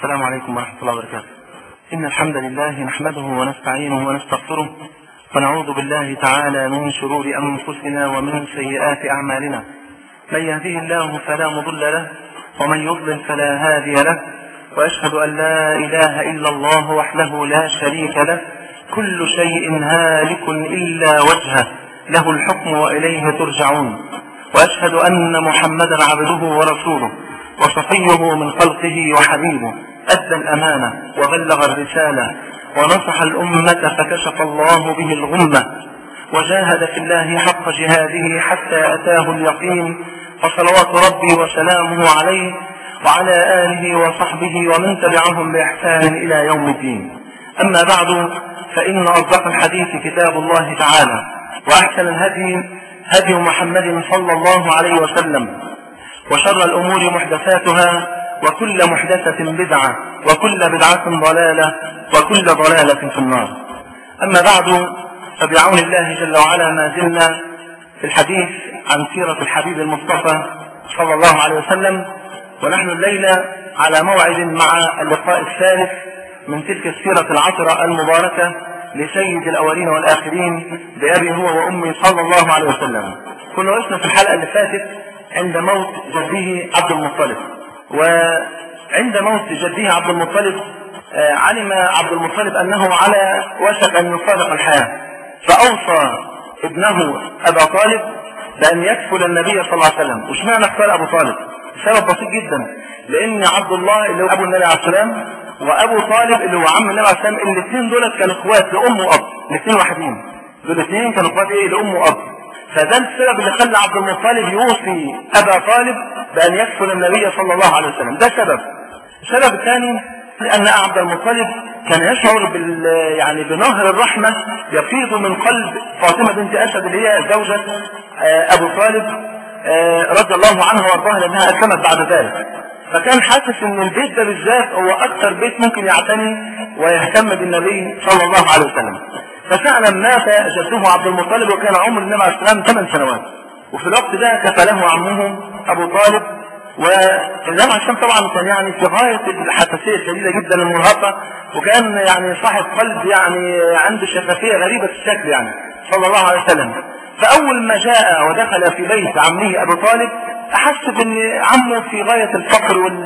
السلام عليكم ورحمة الله وبركاته إن الحمد لله نحمده ونستعينه ونستغفره ونعوذ بالله تعالى من شرور أنفسنا ومن سيئات أعمالنا من يهده الله فلا مضل له ومن يضلل فلا هادي له وأشهد أن لا إله إلا الله وحده لا شريك له كل شيء هالك إلا وجهه له الحكم وإليه ترجعون وأشهد أن محمدا عبده ورسوله وصفيه من خلقه وحبيبه أدى الأمانة وبلغ الرسالة ونصح الأمة فكشف الله به الغمة وجاهد في الله حق جهاده حتى أتاه اليقين فصلوات ربي وسلامه عليه وعلى آله وصحبه ومن تبعهم بإحسان إلى يوم الدين أما بعد فإن أصدق الحديث كتاب الله تعالى وأحسن الهدي هدي محمد صلى الله عليه وسلم وشر الأمور محدثاتها وكل محدثة بدعة وكل بدعة ضلالة وكل ضلالة في النار أما بعد فبعون الله جل وعلا ما زلنا في الحديث عن سيرة الحبيب المصطفى صلى الله عليه وسلم ونحن الليلة على موعد مع اللقاء الثالث من تلك السيرة العطرة المباركة لسيد الأولين والآخرين بأبي هو وأمي صلى الله عليه وسلم كنا وقفنا في الحلقة اللي فاتت عند موت جده عبد المطلب وعند موت جده عبد المطلب علم عبد المطلب أنه على وشك أن يفارق الحياة فأوصى ابنه أبا طالب بأن يكفل النبي صلى الله عليه وسلم وش معنى اختار أبو طالب سبب بسيط جدا لأن عبد الله اللي هو أبو النبي عليه السلام وأبو طالب اللي هو عم النبي عليه السلام الاثنين دول كانوا اخوات لأم وأب الاثنين واحدين دول الاثنين كانوا اخوات ايه لأم وأب فده السبب اللي خلى عبد المطلب يوصي أبا طالب بأن يكفل النبي صلى الله عليه وسلم ده سبب السبب الثاني لأن عبد المطلب كان يشعر بال يعني بنهر الرحمة يفيض من قلب فاطمة بنت أسد اللي هي زوجة أبو طالب رضي الله عنها وارضاها لأنها أسلمت بعد ذلك فكان حاسس ان البيت ده بالذات هو اكثر بيت ممكن يعتني ويهتم بالنبي صلى الله عليه وسلم ففعلا مات جده عبد المطلب وكان عمر النبي عليه السلام ثمان سنوات وفي الوقت ده كفله عمه ابو طالب والنبي عليه السلام طبعا كان يعني في غايه الحساسيه الشديده جدا المرهقه وكان يعني صاحب قلب يعني عنده شفافيه غريبه الشكل يعني صلى الله عليه وسلم فاول ما جاء ودخل في بيت عمه ابو طالب احس بان عمه في غايه الفقر وال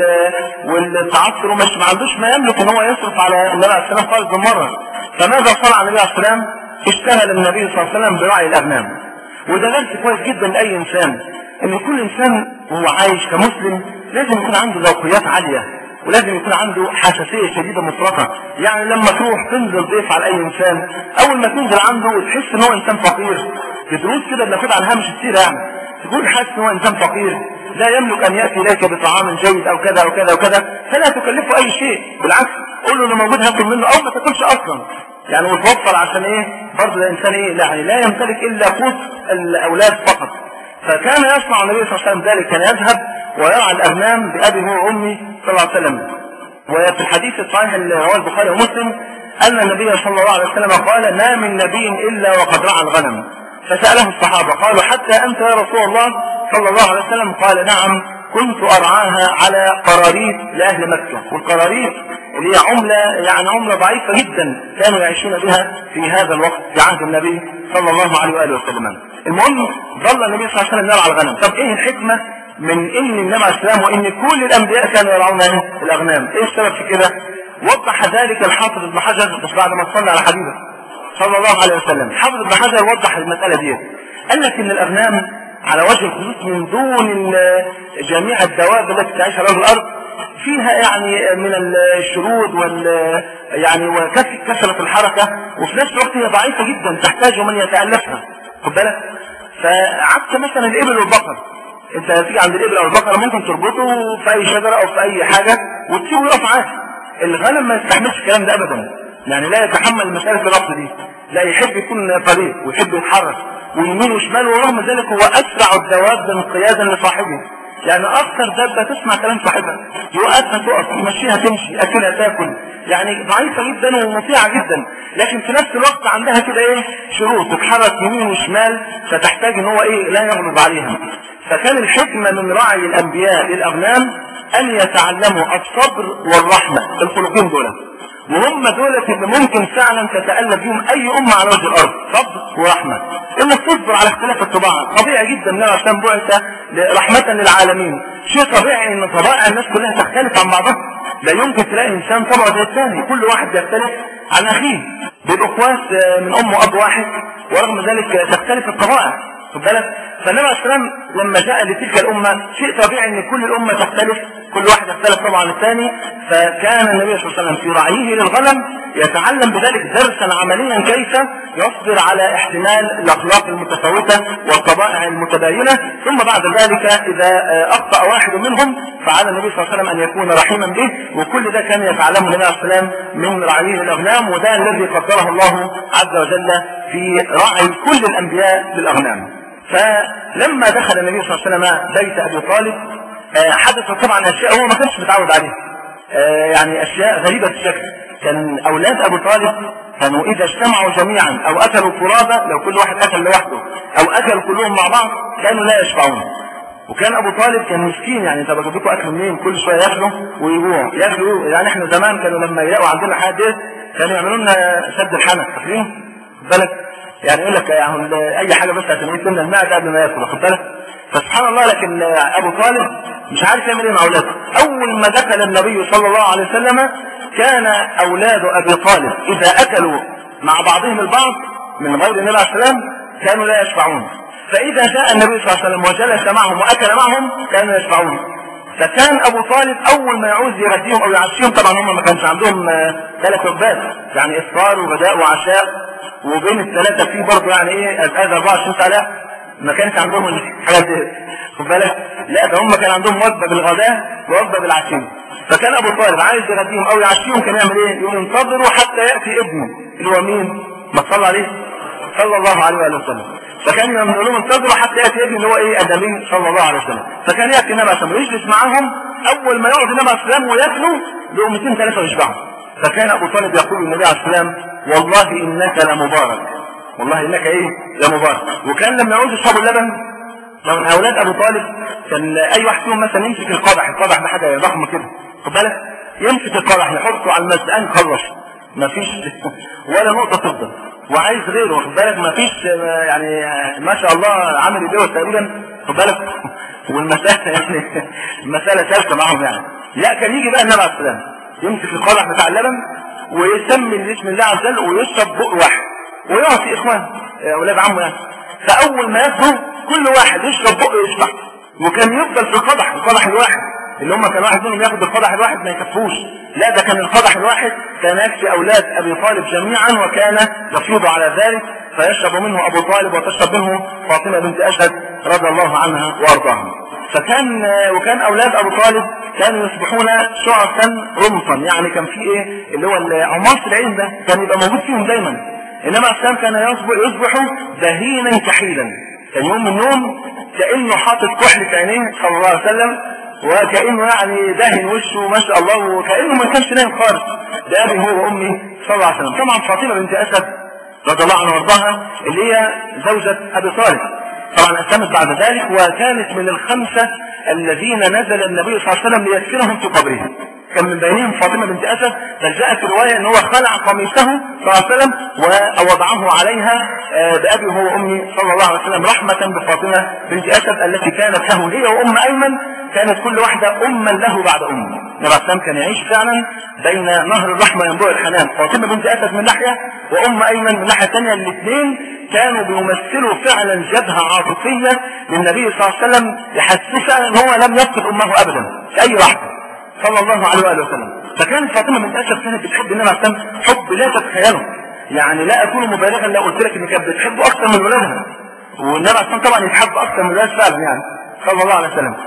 والتعثر ومش ما عندوش ما يملك ان هو يصرف على النبي عليه السلام خالص بالمره فماذا صنع النبي عليه السلام؟ اشتغل النبي صلى الله عليه وسلم براعي الاغنام وده درس كويس جدا لاي انسان ان كل انسان وهو عايش كمسلم لازم يكون عنده ذوقيات عاليه ولازم يكون عنده حساسيه شديده مطلقه يعني لما تروح تنزل ضيف على اي انسان اول ما تنزل عنده وتحس ان هو انسان فقير بدروس كده بناخدها على هامش السيره يعني تكون حاسس ان هو انسان فقير لا يملك ان ياتي اليك بطعام جيد او كذا او كذا وكذا فلا تكلفه اي شيء بالعكس قول له اللي موجود هاكل منه او ما تاكلش اصلا يعني وتوفر عشان ايه برضه الانسان ايه يعني لا يمتلك الا قوت الاولاد فقط فكان يصنع النبي صلى الله عليه وسلم ذلك كان يذهب ويرعى الاغنام بابي هو وامي صلى الله عليه وسلم وفي الحديث الصحيح اللي رواه البخاري ومسلم ان النبي صلى الله عليه وسلم قال ما من نبي الا وقد رعى الغنم فسأله الصحابة قالوا حتى أنت يا رسول الله صلى الله عليه وسلم قال نعم كنت أرعاها على قراريط لأهل مكة والقراريط اللي هي عملة يعني عملة ضعيفة جدا كانوا يعيشون بها في هذا الوقت في عهد النبي صلى الله عليه وآله وسلم المهم ظل النبي صلى الله عليه وسلم يرعى الغنم طب ايه الحكمة من ان النبي عليه السلام وان كل الانبياء كانوا يرعون الاغنام ايه السبب في كده وضح ذلك الحافظ ابن حجر بس بعد ما صلى على حبيبه صلى الله عليه وسلم حافظ ابن حجر وضح المسألة دي قال لك ان الاغنام على وجه الخصوص من دون جميع الدواب التي تعيش على وجه الارض فيها يعني من الشرود وال يعني وكثرة الحركة وفي نفس الوقت هي ضعيفة جدا تحتاج من يتألفها خد بالك فعكس مثلا الابل والبقر انت تيجي عند الابل او البقره ممكن تربطه في اي شجره او في اي حاجه وتسيبه يقف عادي الغنم ما يستحملش الكلام ده ابدا يعني لا يتحمل مسألة الربط دي لا يحب يكون طريق ويحب يتحرك ويمين وشمال ورغم ذلك هو أسرع الدواب انقيادا لصاحبه يعني أكثر دابة تسمع كلام صاحبها يوقفها تقف يمشيها تمشي أكلها تاكل يعني ضعيفة جدا ومطيعة جدا لكن في نفس الوقت عندها كده ايه شروط تتحرك يمين وشمال فتحتاج ان هو ايه لا يغلب عليها فكان الحكمة من رعي الأنبياء للأغنام أن يتعلموا الصبر والرحمة الخلقين دول وهم دول اللي ممكن فعلا تتألف بهم أي أمة على وجه الأرض صبر ورحمة إنك تصبر على اختلاف الطباع طبيعي جدا إن عشان بعث رحمة للعالمين شيء طبيعي إن طبائع الناس كلها تختلف عن بعضها لا يمكن تلاقي إنسان طبعه زي الثاني كل واحد يختلف عن أخيه بيبقوا اخوات من أم وأب واحد ورغم ذلك تختلف الطبائع خد بالك فالنبي عليه السلام لما جاء لتلك الأمة شيء طبيعي ان كل الأمة تختلف كل واحد يختلف طبعا عن الثاني فكان النبي صلى الله عليه وسلم في رعيه للغنم يتعلم بذلك درسا عمليا كيف يصبر على احتمال الأخلاق المتفاوتة والطبائع المتباينة ثم بعد ذلك إذا أخطأ واحد منهم فعلى النبي صلى الله عليه وسلم أن يكون رحيما به وكل ده كان يتعلمه النبي عليه السلام من رعيه الأغنام وده الذي قدره الله عز وجل في رعي كل الأنبياء للأغنام فلما دخل النبي صلى الله عليه وسلم بيت أبي طالب حدث طبعا أشياء هو ما كانش متعود عليها يعني أشياء غريبة الشكل كان أولاد أبو طالب كانوا إذا اجتمعوا جميعا أو أكلوا فرادى لو كل واحد أكل لوحده أو أكلوا كلهم مع بعض كانوا لا يشبعون وكان ابو طالب كان مسكين يعني طب اجيب لكم اكل منين كل شويه ياكلوا ويجوعوا ياكلوا يعني احنا زمان كانوا لما يلاقوا عندنا حاجه كانوا يعملوا لنا شد الحنك فاكرين بالك يعني يقول لك يعني اي حاجه بس عشان يتم المعده قبل ما ياكل واخد بالك فسبحان الله لكن ابو طالب مش عارف يعمل ايه مع اولاده اول ما دخل النبي صلى الله عليه وسلم كان اولاد ابي طالب اذا اكلوا مع بعضهم البعض من غير النبي عليه السلام كانوا لا يشبعون فاذا جاء النبي صلى الله عليه وسلم وجلس معهم واكل معهم كانوا يشبعون فكان ابو طالب اول ما يعوز يغديهم او يعشيهم طبعا هم ما كانش عندهم ثلاث وجبات يعني افطار وغداء وعشاء وبين الثلاثه في برضه يعني ايه هذا 24 ساعه ما كانش عندهم الحاجات دي خد بالك لا ده هم كان عندهم وجبه بالغداء ووجبه بالعشاء فكان ابو طالب عايز يغديهم او يعشيهم كان يعمل ايه؟ يقول انتظروا حتى ياتي ابنه اللي هو مين؟ ما صلى عليه صلى الله عليه وآله وسلم فكان يقول لهم انتظروا حتى ياتي ابني اللي هو ايه النبي صلى الله عليه وسلم فكان ياتي النبي صلى الله عليه وسلم يجلس معاهم اول ما يقعد النبي صلى الله عليه وسلم وياكلوا لقمتين ثلاثه ويشبعوا فكان ابو طالب يقول للنبي عليه السلام والله انك لمبارك والله انك ايه لمبارك وكان لما يعوز يشربوا اللبن لو من اولاد ابو طالب كان اي واحد فيهم مثلا يمسك القدح القدح ده حاجه ضخمه كده خد بالك يمسك القدح يحطه على المسقان خلص مفيش ولا نقطه تفضل وعايز غيره واخد بالك مفيش يعني ما شاء الله عامل ايديه تقريبا خد بالك والمساله يعني المساله ثالثه معاهم يعني لا كان يجي بقى النبي عليه السلام يمسك القدح بتاع اللبن ويسمي باسم الله عز وجل ويشرب بق واحد ويعطي اخوان اولاد عمه يعني فاول ما ياخدوا كل واحد يشرب بق يشبع وكان يفضل في القدح القدح الواحد اللي هم كان واحد منهم ياخد القدح الواحد ما يكفوش لا ده كان القدح الواحد كان يكفي اولاد ابي طالب جميعا وكان يفيض على ذلك فيشرب منه ابو طالب وتشرب منه فاطمه بنت اشهد رضي الله عنها وارضاها فكان وكان اولاد ابو طالب كانوا يصبحون شعثا رمصا يعني كان في ايه اللي هو عماص العين ده كان يبقى موجود فيهم دايما انما السلام كان يصبح يصبح بهينا كحيلا كان يوم من النوم كانه حاطط كحل في عينيه صلى الله عليه وسلم وكانه يعني دهن وشه ما شاء الله وكانه ما كانش نايم خالص ده ابي هو وامي صلى الله عليه وسلم طبعا فاطمه بنت اسد رضي الله عنها وارضاها اللي هي زوجة ابي طالب طبعا اسلمت بعد ذلك وكانت من الخمسه الذين نزل النبي صلى الله عليه وسلم ليدفنهم في قبره كان من بينهم فاطمة بنت أسد بل جاءت الرواية أن هو خلع قميصه صلى الله عليه وسلم ووضعه عليها بأبي هو وأمي صلى الله عليه وسلم رحمة بفاطمة بنت أسد التي كانت له هي وأم أيمن كانت كل واحدة أما له بعد أم النبي عليه كان يعيش فعلا بين نهر الرحمة ينبوع الحنان فاطمة بنت أسد من ناحية وأم أيمن من ناحية ثانية الاثنين كانوا بيمثلوا فعلا جبهة عاطفية للنبي صلى الله عليه وسلم يحسسه فعلا ان هو لم يفقد امه ابدا في اي لحظة صلى الله عليه وآله وسلم فكانت فاطمة من أسف كانت بتحب النبي عليه السلام حب لا تتخيله يعني لا أكون مبالغا لو قلت لك إن كانت بتحبه أكثر من ولادها والنبي عليه السلام طبعا يتحب أكثر من الولاد فعلا يعني صلى الله عليه وسلم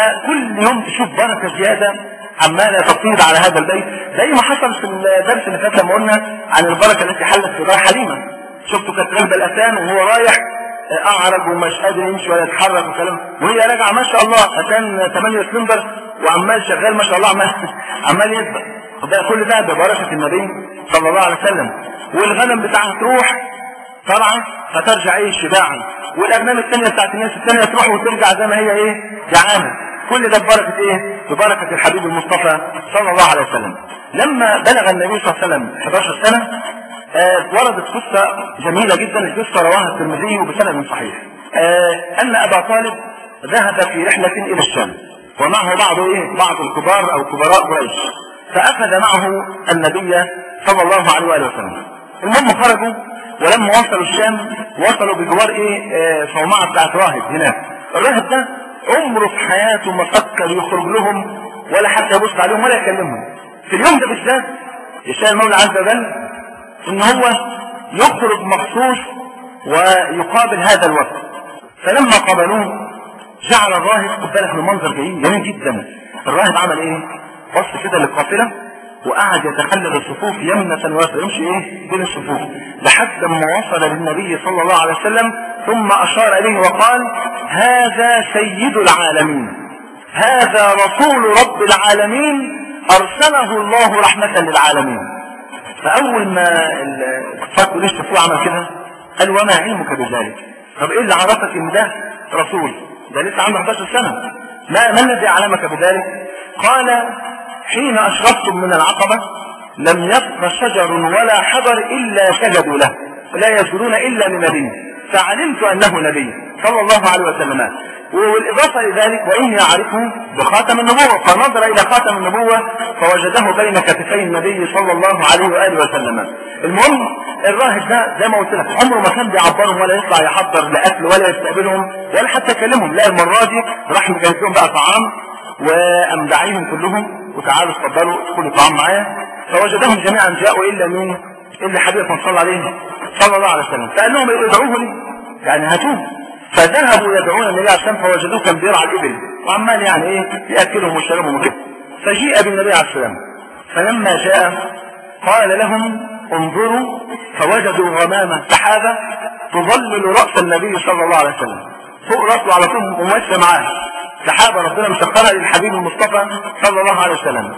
فكل يوم تشوف بركة زيادة عمالة تفيض على هذا البيت زي ما حصل في الدرس اللي فات لما قلنا عن البركة التي حلت في دار حليمة شفتوا كانت راكبة الأتان وهو رايح اعرج ومش قادر يمشي ولا يتحرك وكلام وهي راجعه ما شاء الله عشان 8 سلندر وعمال شغال ما شاء الله عمال عمال يسبق ده كل ده ببركه النبي صلى الله عليه وسلم والغنم بتاعها تروح طالعه فترجع ايه شباعا والاغنام الثانيه بتاعت الناس الثانيه تروح وترجع زي ما هي ايه جعانه كل ده ببركه ايه ببركه الحبيب المصطفى صلى الله عليه وسلم لما بلغ النبي صلى الله عليه وسلم 11 سنه آه وردت قصه جميله جدا القصه رواها الترمذي بسند صحيح آه ان ابا طالب ذهب في رحله الى الشام ومعه بعض ايه بعض الكبار او كبراء قريش فاخذ معه النبي صلى الله عليه واله وسلم المهم خرجوا ولما وصلوا الشام وصلوا بجوار ايه آه صومعه بتاعت راهب هناك الراهب ده عمره في حياته ما فكر يخرج لهم ولا حتى يبص عليهم ولا يكلمهم في اليوم ده بالذات يشاء المولى عز وجل ان هو يخرج مخصوص ويقابل هذا الوقت فلما قابلوه جعل الراهب خد بالك من المنظر جميل جميل جدا الراهب عمل ايه بص كده للقافله وقعد يتخلل الصفوف يمنة ويسرى يمشي ايه بين الصفوف لحد ما وصل للنبي صلى الله عليه وسلم ثم اشار اليه وقال هذا سيد العالمين هذا رسول رب العالمين ارسله الله رحمة للعالمين فاول ما الكفار ليش شافوه عمل كده قال وما علمك بذلك طب ايه اللي عرفك ان ده رسول ده لسه عنده 11 سنة ما ما الذي علمك بذلك قال حين أشرفتم من العقبة لم يبق شجر ولا حجر إلا سجدوا له لا يسجدون إلا لنبي فعلمت أنه نبي صلى الله عليه وسلم والإضافة لذلك وإني أعرفه بخاتم النبوة فنظر إلى خاتم النبوة فوجده بين كتفي النبي صلى الله عليه وآله وسلم المهم الراهب ده زي ما قلت لك عمره ما كان بيعبرهم ولا يطلع يحضر لأكل ولا يستقبلهم ولا حتى يكلمهم لا المرة دي راح مجهز لهم بقى طعام وقام داعيهم كلهم وتعالوا اتفضلوا ادخلوا طعام معايا فوجدهم جميعا جاءوا الا مين؟ الا حبيبكم صلى عليه صلى الله عليه وسلم فقال لهم ادعوه لي يعني هاتوه فذهبوا يدعون النبي عليه السلام فوجدوه كان بيرعى الابل وعمال يعني ايه ياكلهم ويشربهم وكده فجيء بالنبي عليه السلام فلما جاء قال لهم انظروا فوجدوا غمامه سحابه تظلل راس النبي صلى الله عليه وسلم فوق راسه على طول وماشيه معاه سحابة ربنا مسخرها للحبيب المصطفى صلى الله عليه وسلم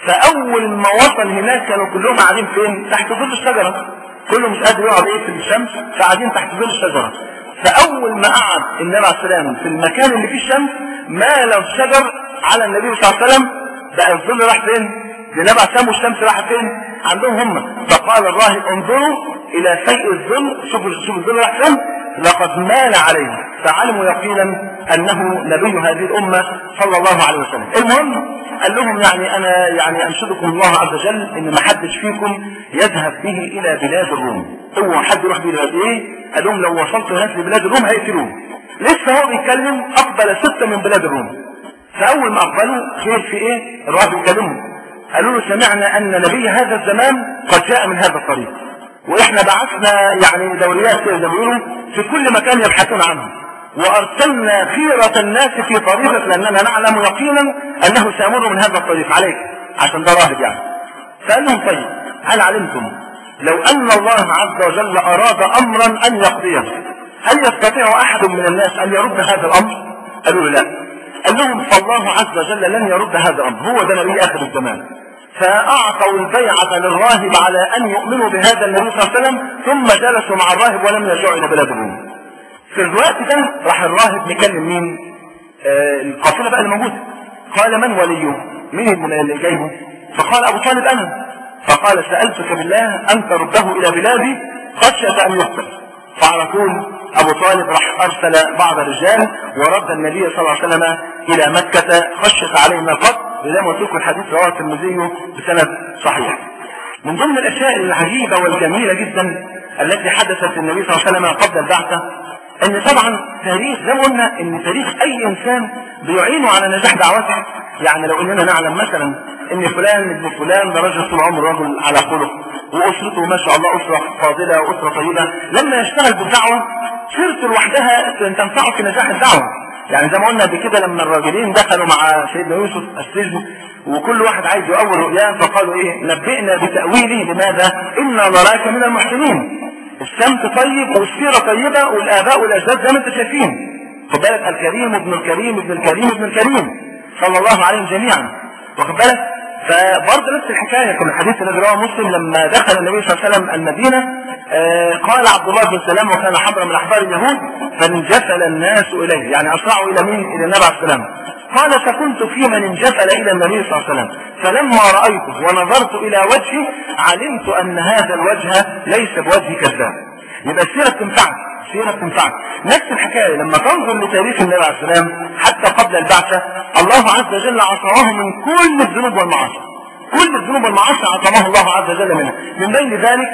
فأول ما وصل هناك كانوا كلهم قاعدين فين؟ تحت ظل الشجرة كله مش قادر يقعد ايه في الشمس فقاعدين تحت ظل الشجرة فأول ما قعد النبي عليه السلام في المكان اللي فيه الشمس مال الشجر على النبي صلى الله عليه وسلم بقى الظل راح فين؟ النبي عليه السلام والشمس راحت فين؟ عندهم هم فقال الراهب انظروا إلى شيء الظل شوفوا شوفوا الظل راح فين؟ لقد مال عليه فعلموا يقينا انه نبي هذه الامه صلى الله عليه وسلم. المهم قال لهم يعني انا يعني انشدكم الله عز وجل ان ما حدش فيكم يذهب به الى بلاد الروم. اوعى حد يروح بلاد ايه؟ قال لهم لو وصلت هناك لبلاد الروم هيقتلوه. لسه هو بيتكلم اقبل سته من بلاد الروم. فاول ما اقبلوا خير في ايه؟ الراجل بيكلمهم. قالوا له سمعنا ان نبي هذا الزمان قد جاء من هذا الطريق. واحنا بعثنا يعني دوريات كده زي ما بيقولوا في كل مكان يبحثون عنه وارسلنا خيرة الناس في طريقك لاننا نعلم يقينا انه سيمر من هذا الطريق عليك عشان ده راهب يعني فقال لهم طيب هل علمتم لو ان الله عز وجل اراد امرا ان يقضيه هل يستطيع احد من الناس ان يرد هذا الامر قالوا له لا قال لهم فالله عز وجل لن يرد هذا الامر هو ده نبي اخر الزمان فأعطوا البيعة للراهب على أن يؤمنوا بهذا النبي صلى الله عليه وسلم ثم جلسوا مع الراهب ولم يرجعوا إلى بلاد الروم. في الوقت ده راح الراهب مكلم مين؟ آه القافلة بقى اللي موجودة. قال من وليه؟ مين اللي جايبه؟ فقال أبو طالب أنا. فقال سألتك بالله أن ترده إلى بلادي خشية أن يقتل. فعلى طول أبو طالب راح أرسل بعض الرجال ورد النبي صلى الله عليه وسلم إلى مكة خشية عليه من القتل زي ما قلت لكم الحديث رواه الترمذي بسند صحيح. من ضمن الاشياء العجيبه والجميله جدا التي حدثت للنبي صلى الله عليه وسلم قبل البعثه ان طبعا تاريخ زي ما قلنا ان تاريخ اي انسان بيعينه على نجاح دعوته يعني لو اننا نعلم مثلا ان فلان ابن فلان ده رجل طول عمره رجل على خلق واسرته ما شاء الله اسره فاضله واسره طيبه لما يشتغل بالدعوه سيرته لوحدها تنفعه في نجاح الدعوه يعني زي ما قلنا قبل كده لما الراجلين دخلوا مع سيدنا يوسف السجن وكل واحد عايز يؤول رؤياه فقالوا ايه نبئنا بتأويله لماذا إنا نراك من المحسنين السمت طيب والسيرة طيبة والآباء والأجداد زي ما انتم شايفين خد بالك الكريم ابن الكريم ابن الكريم ابن الكريم صلى الله عليهم جميعا واخد بالك فبرضه نفس الحكايه في الحديث الذي رواه مسلم لما دخل النبي صلى الله عليه وسلم المدينه آه قال عبد الله بن سلام وكان حبرا من احبار اليهود فانجفل الناس اليه يعني اسرعوا الى مين؟ الى النبي عليه السلام قال فكنت في من انجفل الى النبي صلى الله عليه وسلم فلما رايته ونظرت الى وجهه علمت ان هذا الوجه ليس بوجه كذاب يبقى السيره بتنفعك السيره بتنفعك نفس الحكايه لما تنظر لتاريخ النبي عليه السلام حتى قبل البعثه الله عز وجل عصمه من كل الذنوب والمعاصي كل الذنوب والمعاصي عصمه الله عز وجل منها من بين ذلك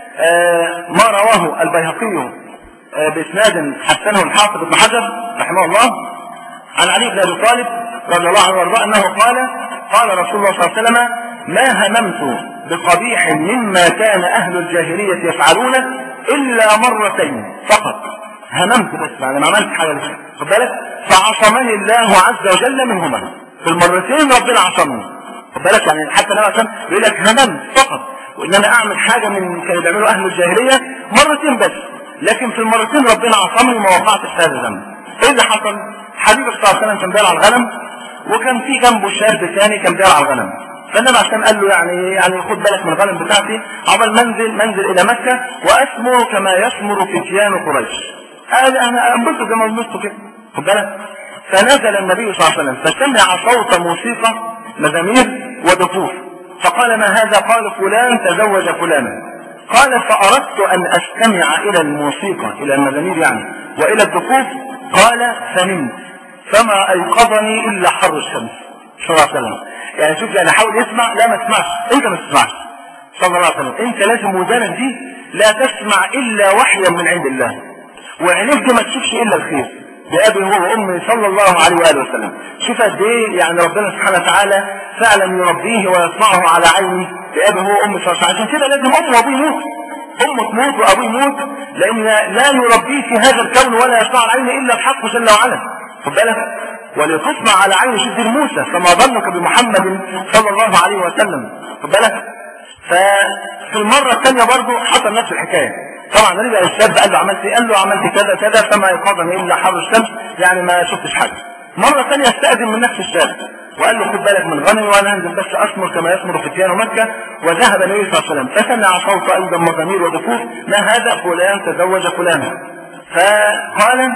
آه ما رواه البيهقي آه باسناد حسنه الحافظ ابن حجر رحمه الله عن علي بن ابي طالب رضي الله عنه وارضاه انه قال قال رسول الله صلى الله عليه وسلم ما هممت بقبيح مما كان اهل الجاهليه يفعلونه الا مرتين فقط هممت بس يعني ما عملت حاجه لسه خد بالك فعصمني الله عز وجل منهما في المرتين ربنا عصمني خد بالك يعني حتى النبي عشان بيقول لك هممت فقط وان انا اعمل حاجه من كانوا بيعملوا اهل الجاهليه مرتين بس لكن في المرتين ربنا عصمني وما وقعتش في هذا الذنب ايه اللي حصل؟ حبيبي صلى الله عليه وسلم كان بيرعى الغنم وكان في جنبه شاب ثاني كان بيرعى الغنم فالنبي عشان قال له يعني يعني خد بالك من الغنم بتاعتي عقبال منزل منزل الى مكه واسمر كما يسمر فتيان قريش قال انا انبسط زي ما انبسطوا كده خد بالك فنزل النبي صلى الله عليه وسلم فسمع صوت موسيقى مزامير ودفوف فقال ما هذا قال فلان تزوج فلانا قال فأردت أن أستمع إلى الموسيقى إلى المزامير يعني وإلى الدفوف قال فنمت فما أيقظني إلا حر الشمس صلى الله عليه وسلم يعني شوف يعني حاول يسمع لا ما تسمعش أنت ما تسمعش صلى الله عليه وسلم أنت لازم ودانك دي لا تسمع إلا وحيا من عند الله وعينيك دي ما تشوفش إلا الخير بأبي هو وأمي صلى الله عليه وآله وسلم شوف قد إيه يعني ربنا سبحانه وتعالى فعلا يربيه ويصنعه على عيني بأبي هو وأمي صلى الله عليه وسلم عشان كده لازم أمه وأبوه يموت أمه تموت وأبوه يموت لأن لا يربيه في هذا الكون ولا يصنع على عينه إلا الحق جل وعلا خد بالك ولتصنع على عين شد موسى فما ظنك بمحمد صلى الله عليه وسلم خد بالك ففي المرة الثانية برضه حصل نفس الحكاية طبعا رجع الشاب قال له عملت ايه؟ قال له عملت كذا كذا فما يقاضني الا حر الشمس يعني ما شفتش حاجه. مره ثانيه استاذن من نفس الشاب وقال له خد بالك من غنمي وانا انزل بس اسمر كما يسمر فتيان مكه وذهب النبي صلى الله عليه وسلم فسمع صوت ايضا مزامير ودفوف ما هذا فلان تزوج فلانا فقال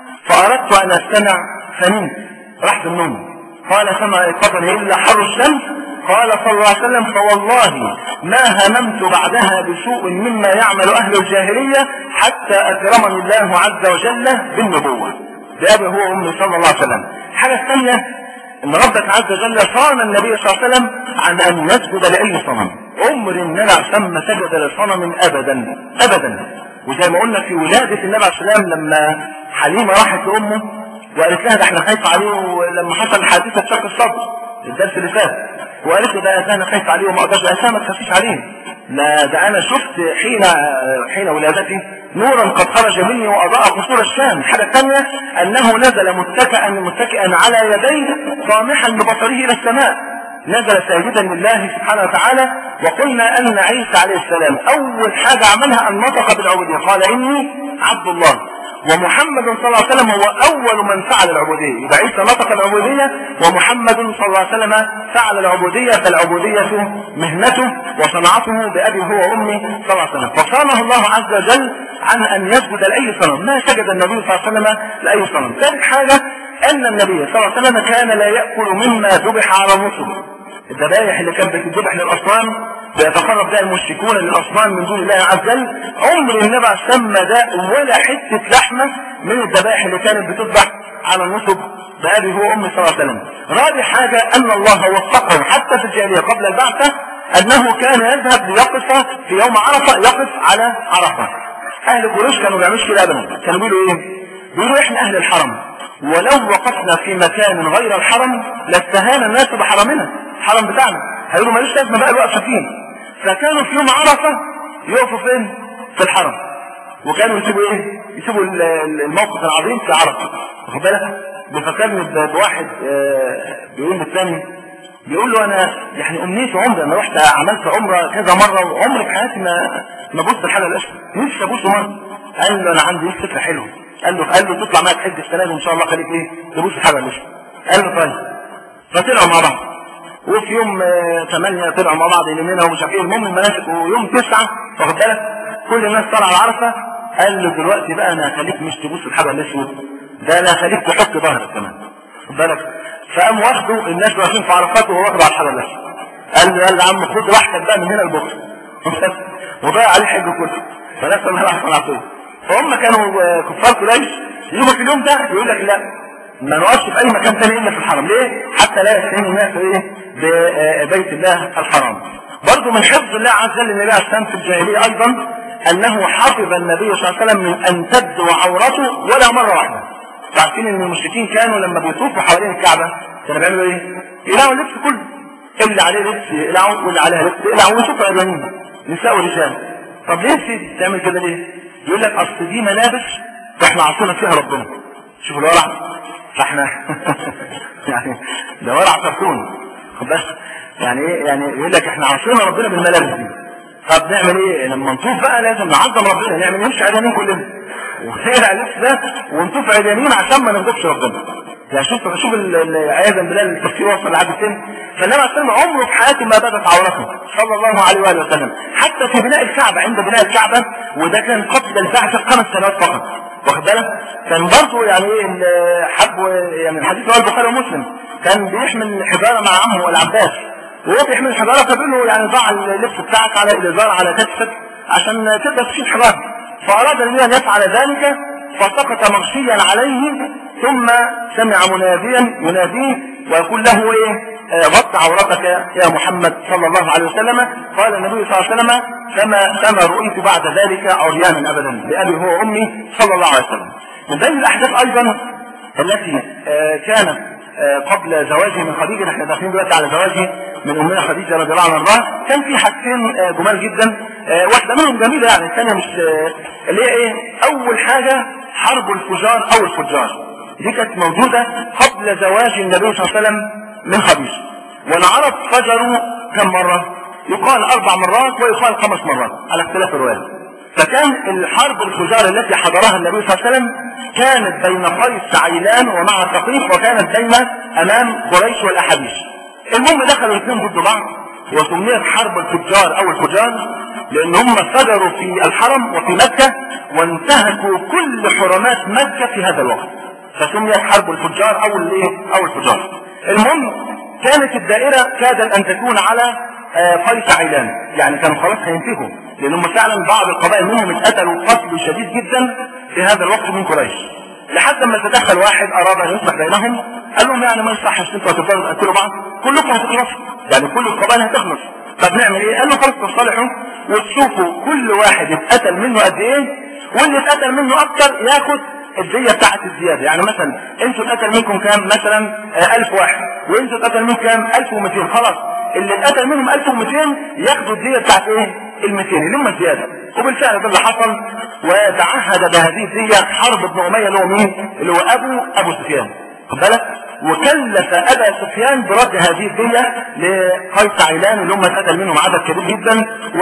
فاردت ان استمع فنمت رحت النوم قال فما ايقظني الا حر الشمس قال صلى الله عليه وسلم فوالله ما هممت بعدها بسوء مما يعمل أهل الجاهلية حتى أكرمني الله عز وجل بالنبوة بأبي هو وأمي صلى الله عليه وسلم الحاجة الثانية أن ربك عز وجل صان النبي صلى الله عليه وسلم عن أن يسجد لأي صنم عمر النبي عليه السلام سجد لصنم أبدا أبدا وزي ما قلنا في ولادة النبي عليه السلام لما حليمة راحت لأمه وقالت لها ده احنا خايف عليه ولما حصل حادثة شق الصدر الدرس اللي فات وقالت له ده انا خايف عليه وما اقدرش قالت ما تخافيش عليه لا ده انا شفت حين حين ولادتي نورا قد خرج مني واضاء قصور الشام الحاجه الثانيه انه نزل متكئا متكئا على يديه صامحا ببصره الى السماء نزل ساجدا لله سبحانه وتعالى وقلنا ان عيسى عليه السلام اول حاجه عملها ان نطق بالعبوديه قال اني عبد الله ومحمد صلى الله عليه وسلم هو اول من فعل العبوديه يبقى عيسى نطق العبوديه ومحمد صلى الله عليه وسلم فعل العبوديه فالعبوديه مهنته وصنعته بابي هو وامي صلى الله عليه وسلم فصانه الله عز وجل عن ان يسجد لاي صنم ما سجد النبي صلى الله عليه وسلم لاي صنم ثالث حاجه ان النبي صلى الله عليه وسلم كان لا ياكل مما ذبح على الرسل الذبائح اللي كانت بتذبح للاصنام بيتقرب بها المشركون للاصنام من دون الله عز وجل عمر النبي عليه السلام ما داق ولا حته لحمه من الذبائح اللي كانت بتذبح على النصب بأبي هو أمي صلى الله عليه وسلم رابع حاجة أن الله وفقه حتى في الجاهلية قبل البعثة أنه كان يذهب ليقف في يوم عرفة يقف على عرفة أهل قريش كانوا بيعملوا كده أبدا كانوا بيقولوا إيه؟ بيقولوا إحنا أهل الحرم ولو وقفنا في مكان غير الحرم لاستهان الناس بحرمنا الحرم بتاعنا هيقولوا ماليش لازمه بقى الوقفه فيه فكانوا في يوم عرفه يقفوا فين؟ في الحرم وكانوا يسيبوا ايه؟ يسيبوا الموقف العظيم في عرفه واخد بالك؟ بيفكرني بواحد بيقول للثاني بيقول له انا يعني امنيتي عمري انا رحت عملت عمره كذا مره وعمري في حياتي ما ما بص الحاجه القشطه نفسي ابوسه مره قال له انا عندي فكره حلوه قال له قال له تطلع معايا تحج السنه دي ان شاء الله خليك ايه تبوس الحاجه القشطه قال له طيب فطلعوا مع بعض وفي يوم 8 طلعوا مع بعض يمينها ومش عارف ايه المهم المناسك ويوم 9 واخد بالك كل الناس طالعه على عرفه قال له دلوقتي بقى انا هخليك مش تبص الحجر الاسود ده انا هخليك تحط ظهرك كمان خد بالك فقام واخده الناس واقفين في عرفات وهو واخده على الحجر الاسود قال له يلا يا عم خد راحتك بقى من هنا لبكره وضيع عليه حج كله فنسال الله العافيه والعافيه فهم كانوا كفار قريش يجوا في اليوم ده يقول لك لا ما نقفش في اي مكان ثاني الا في الحرم ليه حتى لا يستهين الناس ايه ببيت الله الحرام برضه من حفظ الله عز وجل النبي عليه السلام في الجاهليه ايضا انه حفظ النبي صلى الله عليه وسلم من ان تبدو عورته ولا مره واحده عارفين ان المشركين كانوا لما بيطوفوا حوالين الكعبه كانوا بيعملوا ايه؟ يلاقوا اللبس كله اللي عليه لبس يقلعوا واللي عليها لبس يقلعوا ويشوفوا عريانين نساء ورجال طب ليه سيدي تعمل كده ليه؟ يقول لك اصل دي ملابس احنا عصينا فيها ربنا شوفوا الورع فاحنا يعني ده ورع كرتون بس يعني ايه يعني يقول لك احنا عصينا ربنا بالملابس دي طب نعمل ايه لما نطوف بقى لازم نعظم ربنا نعمل نمشي عريانين كلنا ونقلع اللبس ده ونطوف عريانين عشان ما نغضبش ربنا يعني شوف شوف عياذا بالله التفسير وصل لحد فين فالنبي عليه الصلاه عمره في حياته ما بدت عورته صلى الله عليه واله وسلم حتى في بناء الكعبه عند بناء الكعبه وده كان قبل البعثه خمس سنوات فقط واخد بالك كان برضه يعني ايه حب يعني الحديث رواه البخاري ومسلم كان بيحمل حجاره مع عمه العباس وهو بيحمل الحجاره فبيقول له يعني ضع اللبس بتاعك على الازار على كتفك عشان تقدر تشيل حجاره فاراد النبي ان يفعل ذلك فسقط مغشيا عليه ثم سمع مناديا يناديه ويقول له ايه غط عورتك يا محمد صلى الله عليه وسلم قال النبي صلى الله عليه وسلم فما فما رؤيت بعد ذلك عريانا ابدا لابي هو وامي صلى الله عليه وسلم من بين الاحداث ايضا التي كانت قبل زواجه من خديجه احنا داخلين دلوقتي على زواجه من امنا خديجه رضي الله عنها كان في حاجتين جمال جدا واحده منهم جميله يعني الثانيه مش اللي هي ايه اول حاجه حرب الفجار او الفجار دي كانت موجوده قبل زواج النبي صلى الله عليه وسلم من خديجه والعرب فجروا كم مره يقال اربع مرات ويقال خمس مرات على اختلاف الروايات فكان الحرب الفجار التي حضرها النبي صلى الله عليه وسلم كانت بين قيس عيلان ومع ثقيف وكانت بين امام قريش والاحابيش المهم دخلوا الاثنين ضد بعض وسميت حرب الفجار او الفجار لان هم فجروا في الحرم وفي مكة وانتهكوا كل حرمات مكة في هذا الوقت فسميت حرب الفجار او الايه او الفجار المهم كانت الدائرة كادت ان تكون على قيس عيلان يعني كانوا خلاص هينتهوا لان هم فعلا بعض القبائل منهم اتقتلوا قتل شديد جدا في هذا الوقت من قريش لحد ما تدخل واحد اراد ان يصلح بينهم قال لهم يعني ما يصحش انتوا هتفضلوا تقتلوا بعض كلكم هتخلصوا يعني كل القبائل هتخلص طب نعمل ايه؟ قال له خلاص تصالحوا وتشوفوا كل واحد اتقتل منه قد ايه واللي اتقتل منه اكتر ياخد الدية بتاعت الزيادة يعني مثلا انتوا اتقتل منكم كام مثلا آه 1000 واحد وانتوا اتقتل منكم كام 1200 خلاص اللي اتقتل منهم 1200 ياخدوا الدية بتاعت ايه ال 200 اللي هم الزيادة وبالفعل ده اللي حصل وتعهد بهذه الدية حرب ابن امية اللي هو مين اللي هو ابو ابو سفيان خد بالك وكلف ابا سفيان برد هذه الدية لقيس عيلان اللي هم اتقتل منهم عدد كبير جدا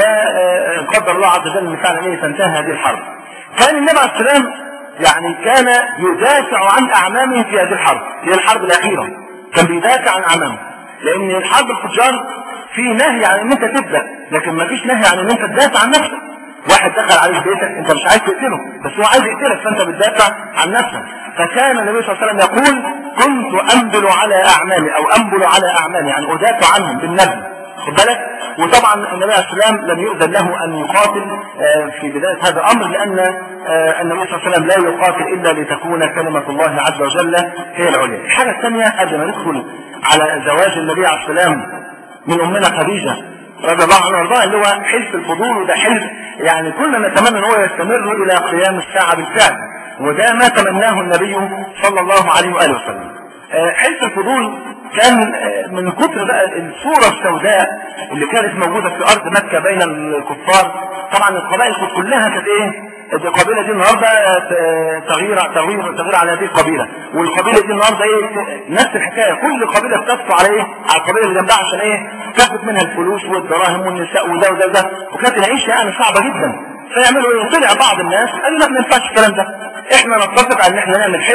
وقدر الله عز وجل ان فعلا ايه تنتهي هذه الحرب كان النبي عليه السلام يعني كان يدافع عن اعمامه في هذه الحرب هي الحرب الاخيره كان بيدافع عن اعمامه لان الحرب الفجار في نهي عن ان انت تبدا لكن ما فيش نهي عن ان انت تدافع عن نفسك واحد دخل عليك بيتك انت مش عايز تقتله بس هو عايز يقتلك فانت بتدافع عن نفسك فكان النبي صلى الله عليه وسلم يقول كنت انبل على اعمامي او انبل على اعمامي يعني ادافع عنهم بالنبل خد بالك وطبعا النبي عليه السلام لم يؤذن له ان يقاتل في بدايه هذا الامر لان النبي صلى الله عليه وسلم لا يقاتل الا لتكون كلمه الله عز وجل هي العليا. الحاجه الثانيه قبل ما ندخل على زواج النبي عليه السلام من امنا خديجه رضي الله عنها وارضاها اللي هو حلف الفضول وده حلف يعني كلنا نتمنى ان هو يستمر الى قيام الساعه بالفعل وده ما تمناه النبي صلى الله عليه واله وسلم. حلف الفضول كان من كتر بقى الصورة السوداء اللي كانت موجودة في أرض مكة بين الكفار طبعا القبائل كلها كانت إيه؟ القبيلة دي النهاردة تغيير تغيير تغيير على هذه القبيلة والقبيلة دي النهاردة إيه؟ نفس الحكاية كل قبيلة بتدفع على إيه؟ على القبيلة اللي جنبها عشان إيه؟ تاخد منها الفلوس والدراهم والنساء وده وده وده وكانت العيشة يعني صعبة جدا فيعملوا ايه طلع بعض الناس قالوا لا ما ينفعش الكلام ده احنا نتفق على ان احنا نعمل حلف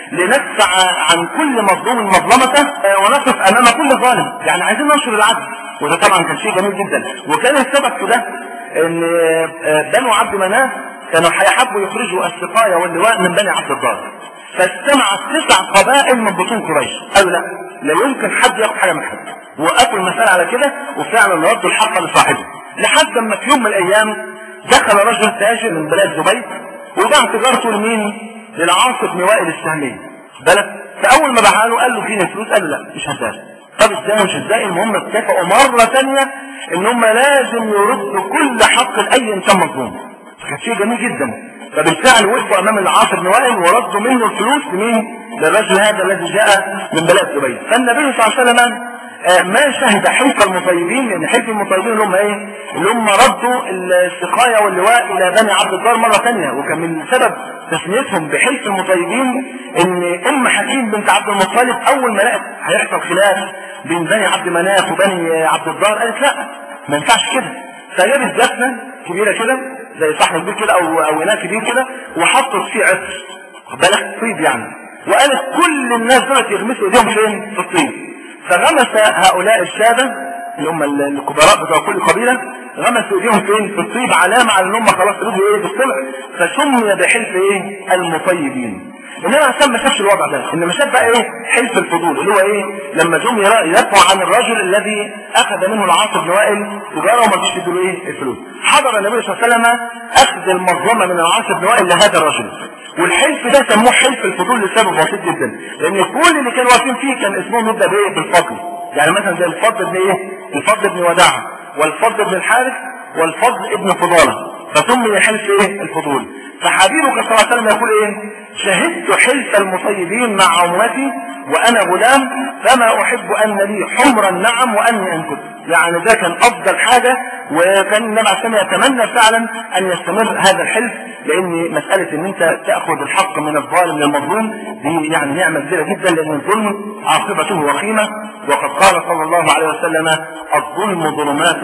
لندفع عن كل مظلوم مظلمته آه، ونقف امام كل ظالم يعني عايزين ننشر العدل وده طبعا كان شيء جميل جدا وكان السبب في ده ان آه، بنو عبد مناف كانوا هيحبوا يخرجوا السقاية واللواء من بني عبد الدار فاجتمعت تسع قبائل من بطون قريش قالوا لا لا يمكن حد ياخد حاجه من حد وقفوا المسألة على كده وفعلا ردوا الحق لصاحبه لحد ما في يوم من الايام دخل رجل تاجر من بلاد دبي وباع تجارته لمين؟ للعاص بن وائل السهمي بالك فاول ما باعها له قال له فين فلوس قال له لا مش هداها طب ازاي مش ازاي المهم اتفقوا مره ثانيه ان هم لازم يردوا كل حق لاي انسان مظلوم كان شيء جميل جدا فبالفعل وقفوا امام العاص بن وائل وردوا منه الفلوس لمين؟ للرجل هذا الذي جاء من بلاد دبي فالنبي صلى الله عليه وسلم آه، ما شهد حلف المطيبين لان حلف المطيبين اللي هم ايه اللي هم ردوا السقاية واللواء الى بني عبد الدار مرة ثانية وكان من سبب تسميتهم بحلف المطيبين ان ام حكيم بنت عبد المطلب اول ما لقت هيحصل خلاف بين بني عبد مناف وبني عبد الدار قالت لا ما ينفعش كده فجابت جفنة كبيرة كده زي صحن كبير كده او او اناء كبير كده وحطت فيه عطر خد بالك طيب يعني وقالت كل الناس دول يغمسوا ايديهم فين في الطين فغمس هؤلاء السادة اللي هم الكبراء بتوع كل قبيلة غمسوا ايديهم فين في الطيب علامة على ان هم خلاص رجعوا ايه بالصلح فسمي بحلف ايه المطيبين انما عشان ما شافش الوضع ده انما شاف بقى ايه حلف الفضول اللي هو ايه لما جم يدفعوا عن الرجل الذي اخذ منه العاص بن وائل تجاره وما فيش يدوا ايه الفلوس حضر النبي صلى الله عليه وسلم اخذ المظلمه من العاص بن وائل لهذا الرجل والحلف ده سموه حلف الفضول لسبب بسيط جدا لان كل اللي كانوا واقفين فيه كان اسمهم يبدا بايه بالفضل يعني مثلا زي الفضل بن ايه الفضل بن وداعه والفضل بن الحارث والفضل ابن فضاله فسمي حلف ايه الفضول فحبيبك صلى الله عليه وسلم يقول ايه شهدت حلف المطيبين مع عمتي وانا غلام فما احب ان لي حمر النعم واني انكت يعني ده كان افضل حاجة وكان النبي عليه الصلاه يتمنى فعلا ان يستمر هذا الحلف لان مسألة ان انت تأخذ الحق من الظالم للمظلوم دي يعني نعمة كبيرة جدا لان الظلم عاقبته وخيمة وقد قال صلى الله عليه وسلم الظلم ظلمات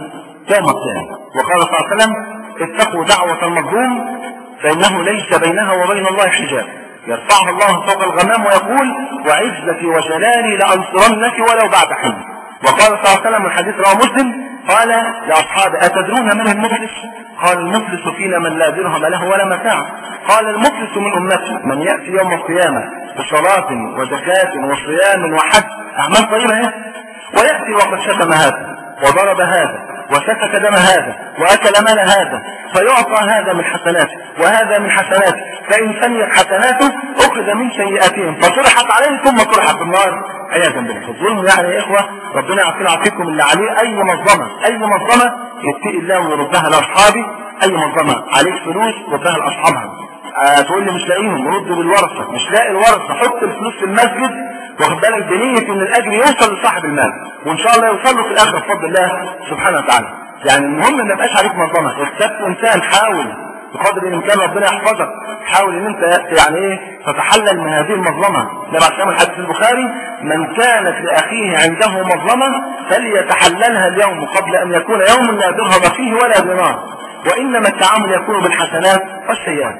يوم القيامة وقال صلى الله عليه وسلم اتقوا دعوة المظلوم فإنه ليس بينها وبين الله حجاب يرفعها الله فوق الغمام ويقول وعزتي وجلالي لأنصرنك ولو بعد حين وقال صلى الله عليه وسلم الحديث رواه مسلم قال لأصحابه أتدرون من المفلس قال المفلس فينا من لا درهم له ولا متاع قال المفلس من أمتي من يأتي يوم القيامة بصلاة وزكاة وصيام وحج أعمال طيبة إيه؟ ويأتي وقد شتم هذا وضرب هذا وسفك دم هذا وأكل مال هذا فيعطى هذا من حسناته وهذا من حسناته فإن سنيت حسناته أخذ من سيئاتهم فطرحت عليه ثم طرحت في النار عياذا بالله الظلم يعني يا إخوة ربنا يعطينا عافيكم اللي عليه أي منظمة أي منظمة يتقي الله ويردها لأصحابي أي منظمة عليك فلوس ردها لأصحابها آه تقول لي مش لاقيهم رد بالورثة مش لاقي الورثة حط الفلوس في المسجد واخد بالك بنية ان الاجر يوصل لصاحب المال وان شاء الله يوصل له في الاخر بفضل الله سبحانه وتعالى يعني المهم ما يبقاش عليك منظمه اختبت انسان حاول بقدر الامكان ربنا يحفظك حاول ان انت يعني ايه تتحلل من هذه المظلمه ده بعد كلام الحديث البخاري من كانت لاخيه عنده مظلمه فليتحللها اليوم قبل ان يكون يوم لا درهم فيه ولا دينار وانما التعامل يكون بالحسنات والسيئات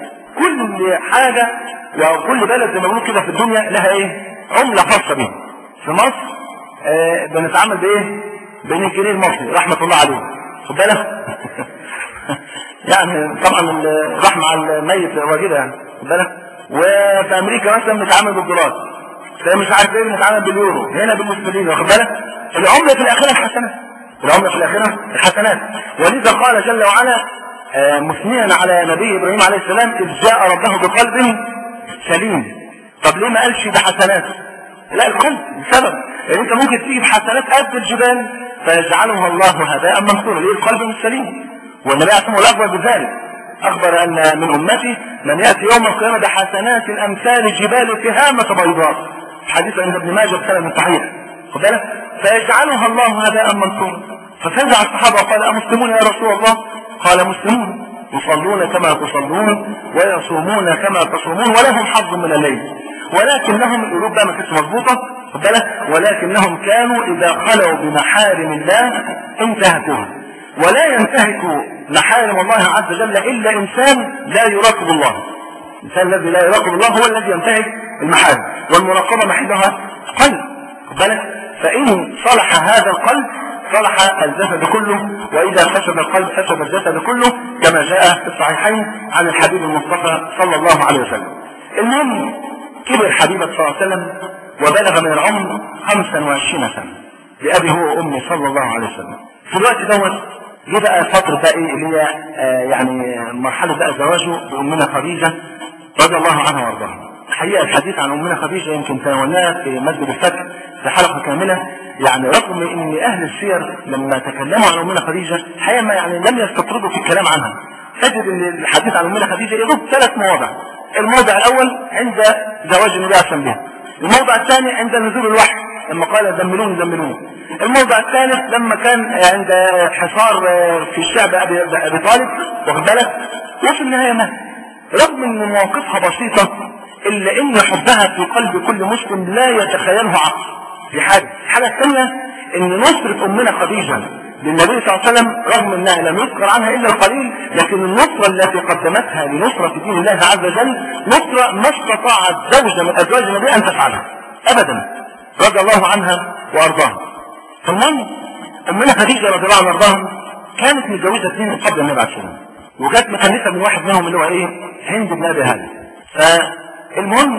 كل حاجه وكل بلد زي ما بنقول كده في الدنيا لها ايه عملة خاصة به في مصر آه بنتعامل بايه بالجنيه المصري رحمة الله عليه خد بالك يعني طبعا الرحمة على الميت واجبة يعني خد بالك وفي امريكا مثلا بنتعامل بالدولار مش عارف ايه بنتعامل باليورو هنا بالمسلمين واخد بالك العملة في الاخرة الحسنات العملة في الاخرة الحسنات ولذا قال جل وعلا آه مثنيا على نبي ابراهيم عليه السلام اذ جاء ربه بقلب سليم طب ليه ما قالش ده حسنات لا القلب بسبب يعني انت ممكن تيجي بحسنات قد الجبال فيجعلها الله هباء منثورا ليه القلب مش سليم والنبي عليه الصلاه الاكبر بذلك اخبر ان من امتي من ياتي يوم القيامه بحسنات امثال جبال تهامه بيضاء حديث عند ابن ماجه بسند صحيح خد بالك فيجعلها الله هباء منثورا ففزع الصحابه وقال امسلمون يا رسول الله قال مسلمون يصلون كما تصلون ويصومون كما تصومون ولهم حظ من الليل ولكنهم القلوب بقى ما كانتش مظبوطه خد بالك ولكنهم كانوا اذا خلوا بمحارم الله انتهكوها ولا ينتهك محارم الله عز وجل الا انسان لا يراقب الله الانسان الذي لا يراقب الله هو الذي ينتهك المحارم والمراقبة محلها قلب بالك فإن صلح هذا القلب صلح الجسد كله وإذا فسد القلب فسد الجسد كله كما جاء في الصحيحين عن الحبيب المصطفى صلى الله عليه وسلم المهم كبر حبيبك صلى الله عليه وسلم وبلغ من العمر 25 سنة لأبي هو وأمي صلى الله عليه وسلم في الوقت دوت جه بقى فترة بقى ايه اللي هي آه يعني مرحلة بقى زواجه بأمنا خديجة رضي الله عنها وارضاها الحقيقة الحديث عن أمنا خديجة يمكن تناولناه في مسجد الفتح في حلقة كاملة يعني رغم ان اهل السير لما تكلموا عن امنا خديجة الحقيقة ما يعني لم يستطردوا في الكلام عنها تجد ان الحديث عن امنا خديجة يضم ثلاث مواضع الموضع الاول عند زواج النبي عليه الصلاه والسلام الموضع الثاني عند نزول الوحي لما قال دملوني دملوني الموضع الثالث لما كان عند حصار في الشعب ابي ابي طالب واخد بالك وفي النهايه مات رغم ان مواقفها بسيطه الا ان حبها في قلب كل مسلم لا يتخيله عقل دي حاجه الحاجه الثانيه ان نصره امنا خديجه للنبي صلى الله عليه وسلم رغم انها لم يذكر عنها الا القليل لكن النصرة التي قدمتها لنصرة دين الله عز وجل نصرة ما استطاعت زوجة من ازواج النبي ان تفعلها ابدا رضي الله عنها وارضاها فالمهم امنا خديجة رضي الله عنها وارضاها كانت متجوزة اثنين قبل النبي عليه السلام وكانت مخلفة من واحد منهم اللي هو ايه هند بن ابي هاني فالمهم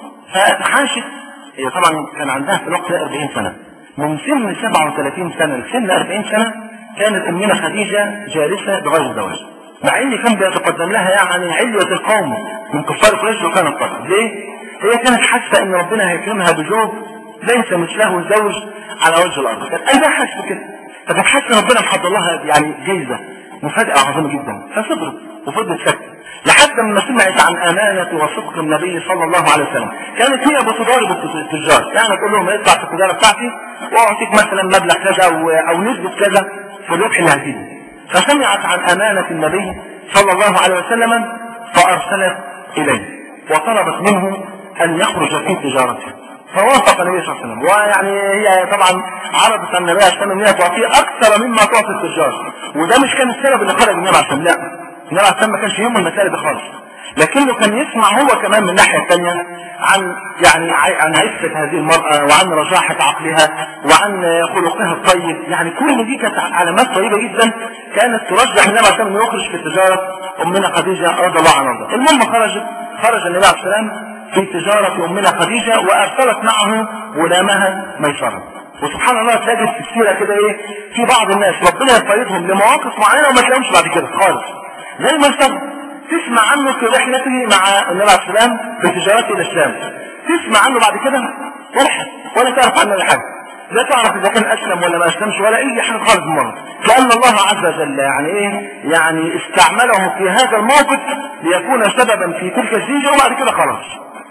فعاشت هي طبعا كان عندها في الوقت ده 40 سنة من سن 37 سنة لسن 40 سنة كانت أمنا خديجة جالسة بغير زواج مع ان كان بيتقدم لها يعني علية القوم من كفار قريش وكانت طلب ليه؟ هي كانت حاسة ان ربنا هيكرمها بزوج ليس مثله زوج على وجه الارض كانت قلبها حاسة كده فكانت حاسة ان ربنا محضر لها يعني جايزة مفاجأة عظيمة جدا فصبرت وفضلت ساكتة لحد ما سمعت عن أمانة وصدق النبي صلى الله عليه وسلم كانت هي بتضارب التجار يعني تقول لهم اطلع في التجارة بتاعتي واعطيك مثلا مبلغ كذا أو, أو نسبة كذا في الربح اللي هتيجي فسمعت عن أمانة النبي صلى الله عليه وسلم فأرسلت إليه وطلبت منه أن يخرج في تجارته فوافق النبي صلى الله عليه وسلم ويعني هي طبعا عرضت على النبي صلى الله عليه وسلم ان هي تعطيه اكثر مما تعطي التجار وده مش كان السبب اللي خرج النبي عليه الصلاه والسلام لا النبي عليه الصلاه ما كانش يهمه المسائل دي خالص لكنه كان يسمع هو كمان من الناحيه الثانيه عن يعني عن عفه هذه المراه وعن رجاحه عقلها وعن خلقها الطيب يعني كل دي كانت علامات طيبه جدا كانت ترجح النبي عليه الصلاه والسلام انه يخرج في التجاره امنا خديجه رضي الله عنها المهم خرجت خرج النبي عليه الصلاه والسلام في تجارة أمنا خديجة وأرسلت معه غلامها ميسرة وسبحان الله تجد في السيرة كده إيه في بعض الناس ربنا يقيدهم لمواقف معينة وما تلاقيهمش بعد كده خالص زي ميسرة تسمع عنه في رحلته مع النبي عليه السلام في تجارته الإسلام تسمع عنه بعد كده ولا حاجة ولا تعرف عنه ولا حاجة لا تعرف اذا كان اسلم ولا ما اسلمش ولا اي حاجه خالص مره كان الله عز وجل يعني ايه يعني استعمله في هذا الموقف ليكون سببا في تلك الزيجه وبعد كده خلاص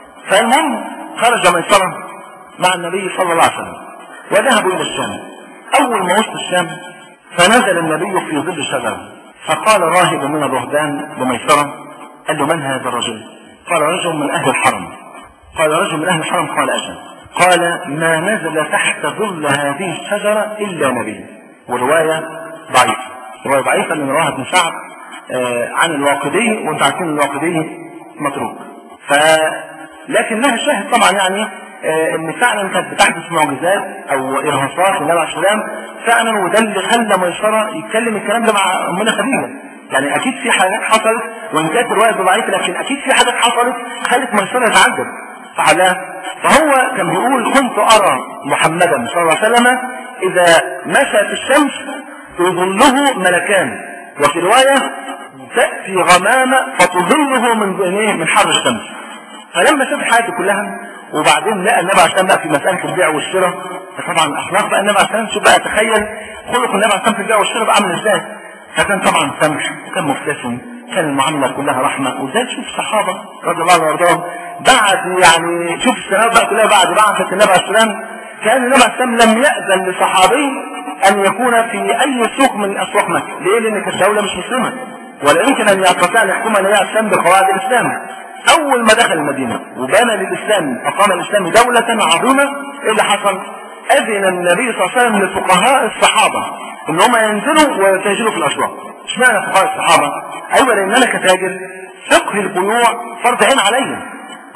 فالمهم خرج ميسرة مع النبي صلى الله عليه وسلم وذهبوا إلى الشام أول ما وصل الشام فنزل النبي في ظل شجرة فقال راهب من الرهبان لميسرة قال له من هذا الرجل قال رجل من أهل الحرم قال رجل من أهل الحرم قال أجل قال ما نزل تحت ظل هذه الشجرة إلا نبي ورواية ضعيفة رواية ضعيفة من رواه ابن سعد آه عن الواقدي وانت عارفين الواقدي متروك ف لكن لها شاهد طبعا يعني آه ان فعلا كانت بتحدث معجزات او ارهاصات للنبي عليه السلام فعلا وده اللي خلى ميسره يتكلم الكلام ده مع امنا خديجه يعني اكيد في حاجات حصلت وان كانت الروايه ضعيفه لكن اكيد في حاجات حصلت خلت ميسره يتعجب فعلا فهو كان بيقول كنت ارى محمدا صلى الله عليه وسلم اذا مشى في الشمس يظله ملكان وفي روايه تاتي غمامه فتظله من من حر الشمس فلما شاف حياته كلها وبعدين لقى النبي عليه السلام بقى في مسألة البيع والشراء فطبعا أخلاق بقى النبي عليه السلام شوف بقى تخيل خلق النبي عليه السلام في البيع والشراء بقى عامل ازاي فكان طبعا سمح وكان مبتسم كان المعاملة كلها رحمة وزي تشوف الصحابة رضي الله عنهم وارضاهم بعد يعني شوف السنوات بقى كلها بعد بعثة النبي عليه السلام كان النبي عليه السلام لم يأذن لصحابي أن يكون في أي سوق من أسواق مكة ليه؟ لأن كانت الدولة مش مسلمة ولا يمكن أن يستطيع أن يحكم النبي عليه السلام بقواعد الإسلام اول ما دخل المدينة وبنى للاسلام اقام الاسلام دولة عظيمة ايه اللي حصل اذن النبي صلى الله عليه وسلم لفقهاء الصحابة ان هم ينزلوا ويتاجروا في الاسواق اشمعنى فقهاء الصحابة ايوه لان انا كتاجر فقه البيوع فرض عين عليا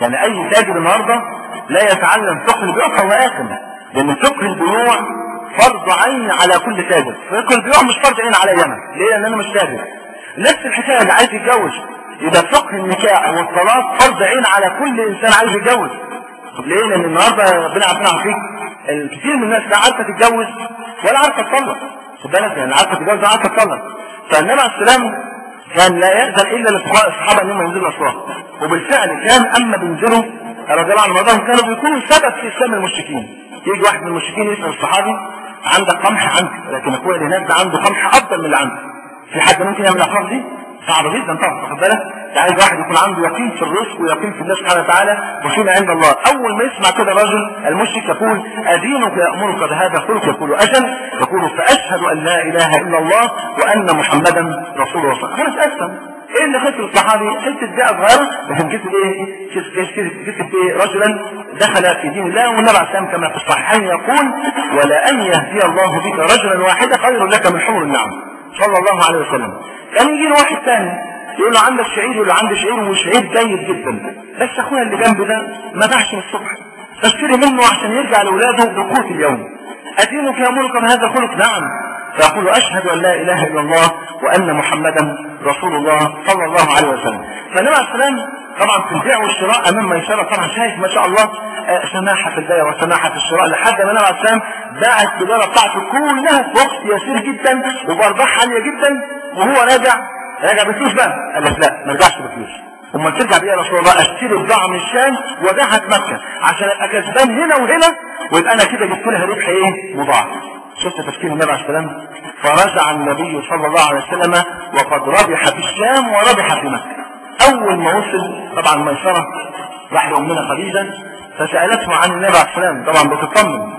يعني اي تاجر النهارده لا يتعلم فقه البيوع فهو اثم لان فقه البيوع فرض عين على كل تاجر فقه البيوع مش فرض عين علي انا ليه لان انا مش تاجر نفس الحكايه اللي عايز يتجوز يبقى فقه النكاح والطلاق فرض عين على كل انسان عايز يتجوز طب ليه لان النهارده ربنا عارفين عارفين الكثير من الناس لا عارفه تتجوز ولا عارفه تطلق خد بالك يعني عارفه تتجوز ولا عارفه تطلق فالنبي عليه السلام كان لا يأذن إلا لفقهاء الصحابة أنهم ينزلوا الأسواق وبالفعل كان أما بينزلوا رضي الله عنهم كانوا بيكونوا سبب في إسلام المشركين يجي واحد من المشركين يسأل الصحابي عندك قمح عندي لكن أخويا اللي هناك ده عنده قمح أفضل من اللي عندي في حد ممكن يعمل الأفكار دي؟ صعبة جدا طبعا واخد بالك؟ عايز واحد يكون عنده يقين في الرزق ويقين في الله سبحانه وتعالى وفيما عند الله اول ما يسمع كده رجل المشرك يقول ادينك يامرك بهذا خلق يقول اجل يقول فاشهد ان لا اله الا الله وان محمدا رسول الله خلاص اسلم ايه اللي خسر الصحابي حته دقه صغيره لكن كسب ايه كسب كسب ايه رجلا دخل في دين الله والنبي عليه السلام كما في الصحيحين يقول ولا ان يهدي الله بك رجلا واحدا خير لك من حمر النعم صلى الله عليه وسلم كان يجي له واحد ثاني يقول له عندك شعير يقول له عندي شعير وشعير جيد جدا بس اخويا اللي جنبي ده ما باعش من الصبح فاشتري منه عشان يرجع لاولاده بقوت اليوم ادينك يامرك بهذا الخلق نعم فيقول اشهد ان لا اله الا الله وان محمدا رسول الله صلى الله عليه وسلم فالنبي عليه السلام طبعا في البيع والشراء امام ميسره طبعا شايف ما شاء الله آه سماحه في البيع وسماحه في الشراء لحد ما النبي عليه السلام باع التجاره بتاعته كلها في وقت يسير جدا وبارباح عاليه جدا وهو راجع راجع بفلوس بقى قال لك لا ما رجعش بفلوس امال ترجع بيه يا رسول الله اشتري بضاعه من الشام وابيعها في مكه عشان ابقى كسبان هنا وهنا ويبقى انا كده جبت لها ربح ايه مضاعف شفت تفكير النبي عليه السلام فرجع النبي صلى الله عليه وسلم وقد ربح في الشام وربح في مكه اول ما وصل طبعا ميسره راح لامنا خديجه فسالته عن النبي عليه السلام طبعا بتطمن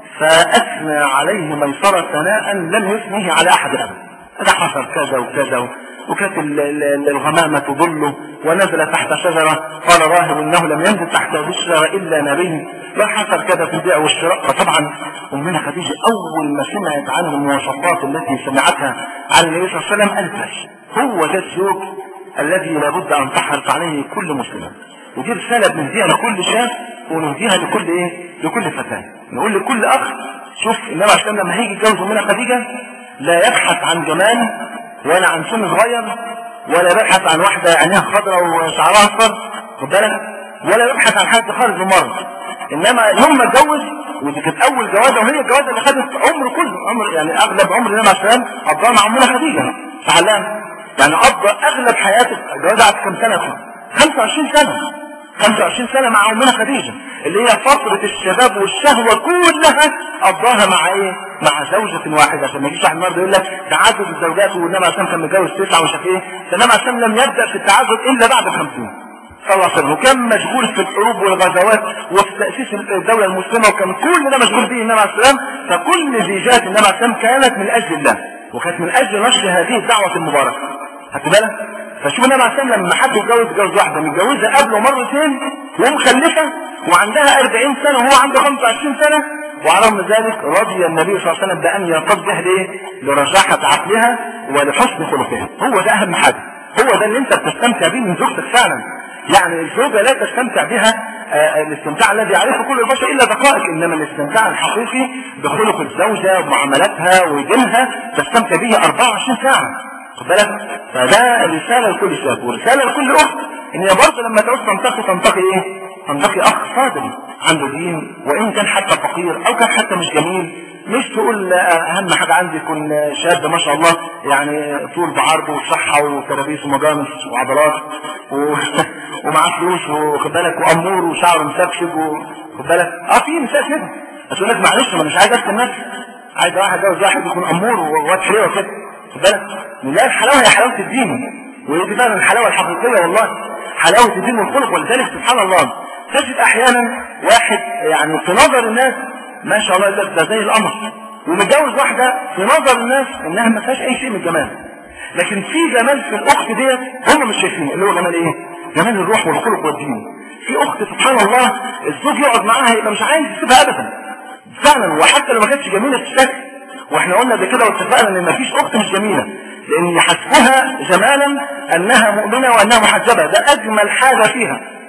فاثنى عليه ميسره ثناء لم يثنيه على احد ابدا هذا حصل كذا وكذا وكانت الغمامة تظله ونزل تحت شجرة قال راهب انه لم ينزل تحت هذه الشجرة الا نبي لا حصل كذا في البيع والشراء فطبعا امنا خديجة اول ما سمعت عن المواصفات التي سمعتها عن النبي صلى الله عليه وسلم قالت هو ده الزوج الذي لابد ان تحرص عليه كل مسلم ودي رسالة بنهديها لكل شاب ونهديها لكل ايه لكل فتاة نقول لكل اخ شوف النبي عليه السلام لما هيجي يتجوز امنا خديجة لا يبحث عن جمال ولا عن سن صغير ولا يبحث عن واحدة عينيها خضراء وشعرها اصفر خد بالك ولا يبحث عن حد خارج المرض انما يوم ما اتجوز ودي كانت اول جوازه وهي الجوازه اللي خدت عمره كله عمر يعني اغلب عمر النبي عليه السلام قضاها مع امنا خديجه فعلان يعني قضى اغلب حياته الجوازه قعدت كام سنه 25 سنه 25 سنة مع أمنا خديجة اللي هي فترة الشباب والشهوة كلها قضاها مع إيه؟ مع زوجة واحدة عشان ما يجيش واحد النهارده يقول لك تعدد الزوجات والنبي عشان كان متجوز تسعة ومش عارف إيه فالنبي عشان لم يبدأ في التعدد إلا بعد 50 صلى الله عليه وسلم وكان مشغول في الحروب والغزوات وفي تأسيس الدولة المسلمة وكان كل ده مشغول به النبي عليه السلام فكل زيجات النبي عليه السلام كانت من أجل الله وكانت من أجل نشر هذه الدعوة المباركة خدت بالك؟ فشوف النبي عليه السلام لما حد يتجوز يتجوز واحده متجوزه قبله مرتين ومخلفه وعندها 40 سنه وهو عنده 25 سنه وعلى رغم ذلك رضي النبي صلى الله عليه وسلم بان يرتضيها ليه؟ لرجاحه عقلها ولحسن خلقها هو ده اهم حاجه هو ده اللي انت بتستمتع بيه من زوجتك فعلا يعني الزوجه لا تستمتع بها آه الاستمتاع الذي يعرفه كل البشر الا دقائق انما الاستمتاع الحقيقي بخلق الزوجه ومعاملاتها ودينها تستمتع به 24 ساعه خد بالك فده رساله لكل شاب ورساله لكل اخت ان هي برضه لما تعوز تنتقي تنتقي ايه؟ تنتقي اخ صادق عنده دين وان كان حتى فقير او كان حتى مش جميل مش تقول اهم حاجه عندي يكون شاب ما شاء الله يعني طول بعرض وصحه وكرابيس ومجانس وعضلات و... ومعاه فلوس وخد بالك وامور وشعره مسبسب وخد بالك اه في نساء كده بس يقول لك معلش ما مش عايز افتن نفسي عايز واحد جوز واحد يكون امور وواد حلوه كده خد بالك لا الحلاوه هي حلاوه الدين وهي دي فعلا الحلاوه الحقيقيه والله حلاوه الدين والخلق ولذلك سبحان الله تجد احيانا واحد يعني في نظر الناس ما شاء الله يقول ده زي القمر ومتجوز واحده في نظر الناس انها ما فيهاش اي شيء من الجمال لكن في جمال في الاخت ديت هم مش شايفينه اللي هو جمال ايه؟ جمال الروح والخلق والدين في اخت سبحان الله الزوج يقعد معاها يبقى مش عايز يسيبها ابدا فعلا وحتى لو ما كانتش جميله في الشكل واحنا قلنا بكده واتفقنا ان مفيش اخت مش جميله لان يحسبها جمالا انها مؤمنه وانها محجبه ده اجمل حاجه فيها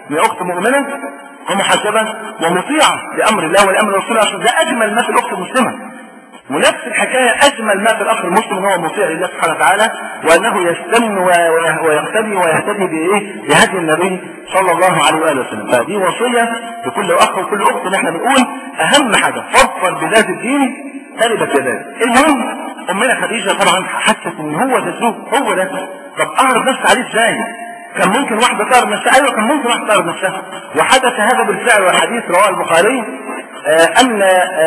من اخت مؤمنه ومحجبه ومطيعه لامر الله ولامر رسوله عشان ده اجمل ما في الاخت المسلمه ونفس الحكاية أجمل ما في الأخ المسلم هو مطيع لله سبحانه وتعالى وأنه يستن ويقتدي ويهتدي بإيه؟ بهدي النبي صلى الله عليه وآله وسلم فدي وصية لكل أخ وكل أخت إن إحنا بنقول أهم حاجة فضفر بذات الدين تربت يداك المهم أمنا خديجة طبعا حست إن هو ده الزوج هو ده طب أعرض نفسي عليه إزاي؟ كان ممكن واحدة تعرض نفسها أيوة كان ممكن واحدة تعرض نفسها وحدث هذا بالفعل والحديث رواه البخاري أن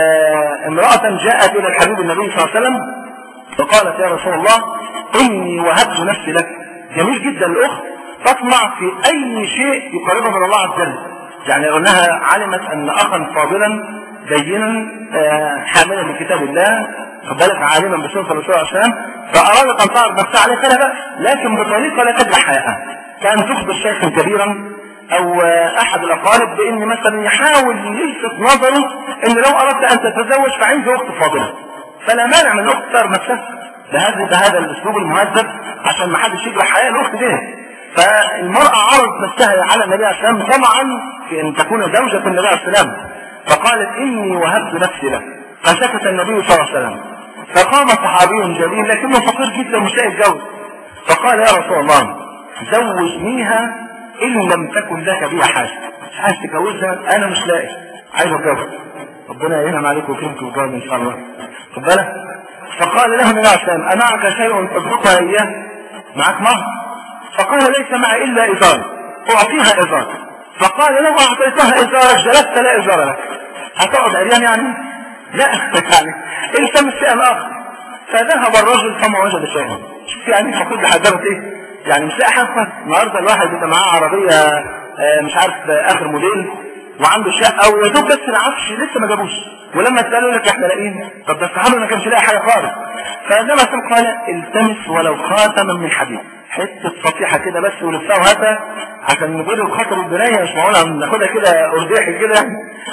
امرأة جاءت إلى الحبيب النبي صلى الله عليه وسلم فقالت يا رسول الله إني وهبت نفسي لك جميل جدا الأخت تطمع في أي شيء يقربها من الله عز وجل يعني لو أنها علمت أن أخا فاضلا دينا حاملا لكتاب الله بالك عالما بسنة الرسول صلى الله عليه وسلم فأرادت أن تعرض نفسها عليه فلا بأس لكن بطريقة لا تجرح حياءها كان تخبر شيخا كبيرا او احد الاقارب بان مثلا يحاول يلفت نظره ان لو اردت ان تتزوج فعندي اخت فاضله فلا مانع من الاخت تختار نفسها بهذا بهذا الاسلوب المهذب عشان ما حدش يجرح حياه الاخت دي فالمراه عرضت نفسها على النبي عليه السلام طمعا في ان تكون زوجة النبي عليه السلام فقالت اني وهبت نفسي له فسكت النبي صلى الله عليه وسلم فقام صحابي جليل لكنه فقير جدا مش لاقي يتجوز فقال يا رسول الله زوجنيها ان لم تكن لك بها حاجه مش عايز تتجوزها انا مش لاقي عايز اتجوز ربنا ينعم عليك ويكرمك ويجاوب ان شاء الله خد بالك فقال له النبي عليه السلام امعك شيء تضبطها اياه معك مهر فقال ليس معي الا ازار اعطيها ازار فقال له اعطيتها ازارك جلست لا ازار لك هتقعد عريان يعني لا يعني التمس شيئا اخر فذهب الرجل فما وجد شيئا شوف يعني حقود لحضرت ايه يعني مش لاقي حاجه النهارده الواحد بيبقى معاه عربيه آه مش عارف اخر موديل وعنده شقه ويا دوب بس العفش لسه ما جابوش ولما تساله يقول لك احنا لاقيين طب ده الصحابه ما كانش لاقي حاجه خالص فالنبي قال التمس ولو خاتما من حديد حته صفيحه كده بس ولفها وهاتها عشان نقول الخاطر البنايه مش معقول ناخدها كده ارداحي كده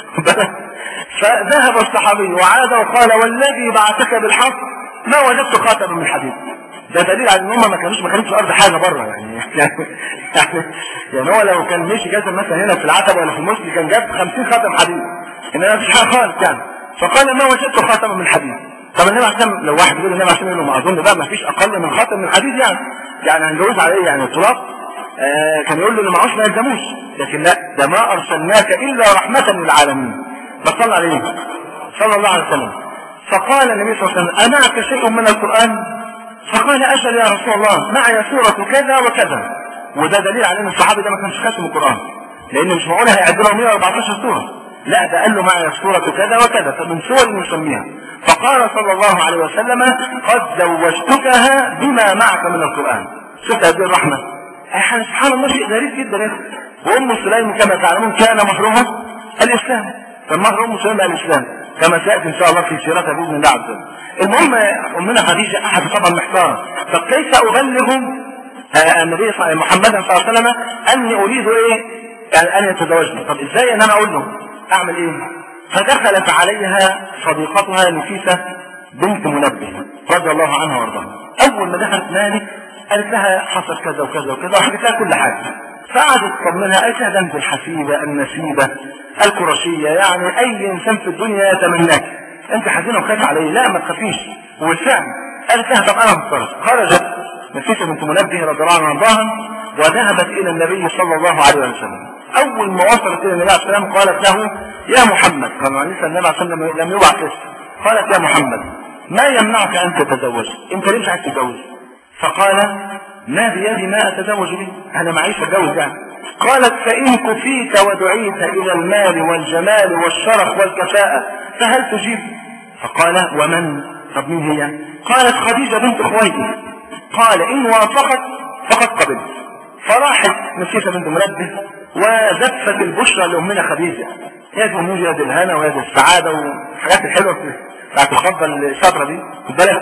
فذهب الصحابي وعاد وقال والذي بعثك بالحق ما وجدت خاتما من حديد ده دليل على ان هم ما كانوش ما كانوش في الارض حاجه بره يعني يعني يعني هو لو كان مشي جزم مثلا هنا في العتبه ولا في المسجد كان جاب 50 خاتم حديد انما ما فيش حاجه خالص يعني فقال ما وجدت خاتما من حديد طب النبي عشان لو واحد يقول النبي عشان يقول ما اظن بقى ما فيش اقل من خاتم من حديد يعني يعني هنجوز على ايه يعني التراب آه كان يقول له اللي معهوش ما يلزموش لكن لا ده ما ارسلناك الا رحمه للعالمين فصلى عليه صلى الله عليه وسلم فقال النبي صلى الله عليه وسلم امعك شيء من القران فقال اجل يا رسول الله معي سورة كذا وكذا وده دليل على ان الصحابي ده ما كانش خاتم القرآن لان مش معقول هيعد له 114 سورة لا ده قال له معي سورة كذا وكذا فمن سور نسميها فقال صلى الله عليه وسلم قد زوجتكها بما معك من القرآن شفت هذه الرحمة احنا سبحان الله شيء غريب جدا يا وام سليم كما تعلمون كان مهرها الاسلام كان مهر ام سليم الاسلام كما سياتي ان شاء الله في سيرتها باذن الله عز وجل المهم امنا خديجه احد طبعا محتار طب كيف ابلغ النبي محمد صلى الله عليه وسلم اني اريد ايه يعني ان يتزوجني طب ازاي ان انا اقول له اعمل ايه فدخلت عليها صديقتها نفيسه بنت منبه رضي الله عنها وارضاها اول ما دخلت مالك قالت لها حصل كذا وكذا وكذا وحكت لها كل حاجه فقعدت تطمنها قالت لها ده انت الحسيبه النسيبه القرشيه يعني اي انسان في الدنيا يتمناك انت حزينه وخايفه عليه لا ما تخافيش وبالفعل قالت لها طب انا هتصرف خرجت نفيسه بنت منبه رضي الله عنها وارضاها وذهبت الى النبي صلى الله عليه وسلم اول ما وصلت الى النبي عليه السلام قالت له يا محمد قال لسه النبي عليه السلام لم يبعث لسه قالت يا محمد ما يمنعك ان تتزوج انت ليه مش عايز تتجوز فقال ما بيدي ما اتزوج به انا معيش اتجوز يعني قالت فان كفيت ودعيت الى المال والجمال والشرف والكفاءه فهل تجيب فقال ومن طب مين هي قالت خديجه بنت خويلد قال ان وافقت فقد قبلت فراحت نفيسه بنت منبه وزفت البشرى لامنا خديجه يا دي النور يا دي الهنا ويا دي السعاده والحاجات الحلوه بتاعت الخطبه الشاطره دي خد بالك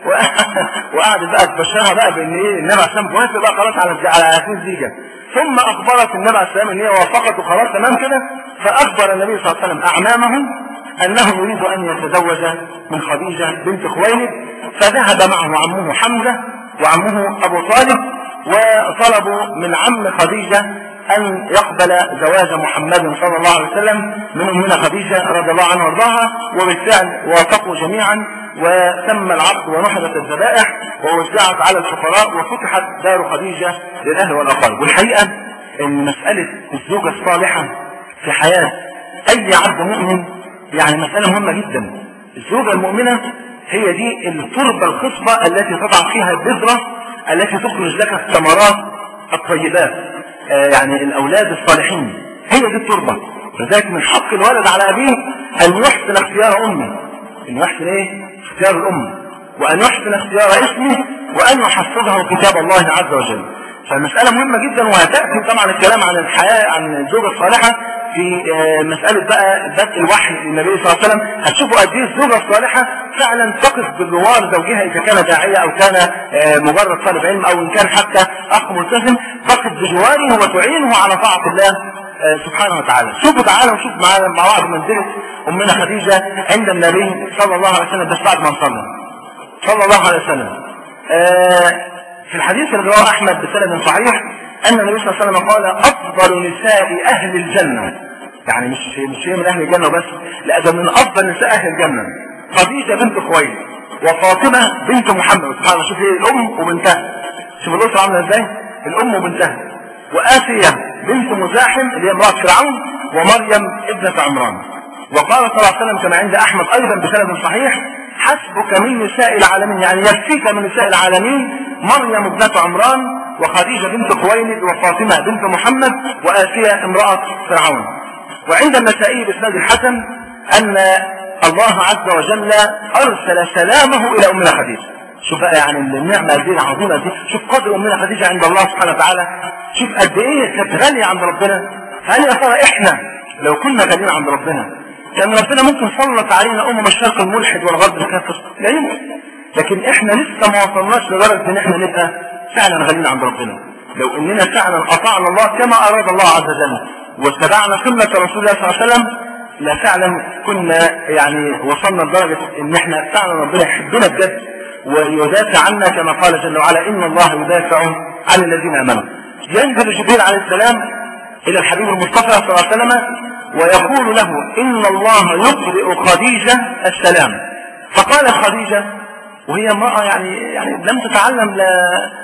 وقعدت بقى تبشرها بقى بان ايه النبي عليه السلام موافق بقى خلاص على على هذه الزيجه ثم اخبرت النبي عليه السلام ان هي وافقت وخلاص تمام كده فاخبر النبي صلى الله عليه وسلم اعمامه انه يريد ان يتزوج من خديجه بنت خويلد فذهب معه عمه حمزه وعمه ابو طالب وطلبوا من عم خديجه أن يقبل زواج محمد صلى الله عليه وسلم من أمنا خديجة رضي الله عنها وارضاها وبالفعل وافقوا جميعا وتم العقد ونحرت الذبائح ووزعت على الفقراء وفتحت دار خديجة للأهل والأقارب والحقيقة أن مسألة الزوجة الصالحة في حياة أي عبد مؤمن يعني مسألة مهمة جدا الزوجة المؤمنة هي دي التربة الخصبة التي تضع فيها البذرة التي تخرج لك الثمرات الطيبات آه يعني الأولاد الصالحين هي دي التربة لذلك من حق الولد على أبيه أن يحسن اختيار أمه أن يحسن إيه؟ اختيار الأم وأن يحسن اختيار اسمه وأن يحفظه كتاب الله عز وجل فالمسألة مهمة جدا وهتأتي طبعا الكلام عن الحياة عن الزوجة الصالحة في مسألة بقى بدء الوحي للنبي صلى الله عليه وسلم هتشوفوا قد ايه الزوجة الصالحة فعلا تقف بجوار زوجها إذا كان داعية أو كان مجرد طالب علم أو إن كان حتى أخ ملتزم تقف بجواره وتعينه على طاعة الله سبحانه وتعالى شوفوا تعالوا نشوف مع بعض منزلة أمنا خديجة عند النبي صلى الله عليه وسلم بس بعد ما صلى صلى الله عليه وسلم في الحديث اللي رواه أحمد بسند صحيح أن النبي صلى الله عليه وسلم قال أفضل نساء أهل الجنة يعني مش مش هي من أهل الجنة بس لا ده من أفضل نساء أهل الجنة خديجة بنت خويلد وفاطمة بنت محمد سبحان الله شوف ايه الأم وبنتها شوف الأسرة عاملة ازاي الأم وبنتها وآسية بنت مزاحم اللي هي امرأة فرعون ومريم ابنة عمران وقال صلى الله عليه وسلم كما عند أحمد أيضا بسند صحيح حسبك من نساء العالمين يعني يكفيك من نساء العالمين مريم ابنة عمران وخديجة بنت خويلد وفاطمة بنت محمد وآسية امرأة فرعون وعند النسائي بإسناد الحسن أن الله عز وجل أرسل سلامه إلى أمنا خديجة شوف بقى يعني النعمة دي العظيمة دي شوف قدر أمنا خديجة عند الله سبحانه وتعالى شوف قد إيه كانت غالية عند ربنا هل يا ترى إحنا لو كنا غاليين عند ربنا كان ربنا ممكن سلط علينا أمم الشرق الملحد والغرب الكافر لا يمكن لكن احنا لسه ما وصلناش لدرجة ان احنا نبقى فعلا غاليين عند ربنا لو اننا فعلا اطعنا الله كما اراد الله عز وجل واتبعنا سنة رسول الله صلى الله عليه وسلم لا فعلا كنا يعني وصلنا لدرجة ان احنا فعلا ربنا يحبنا بجد ويدافع عنا كما قال جل وعلا ان الله يدافع عن الذين امنوا ينزل جبريل عليه السلام الى الحبيب المصطفى صلى الله عليه وسلم ويقول له ان الله يقرئ خديجة السلام فقالت خديجة وهي امرأة يعني يعني لم تتعلم لا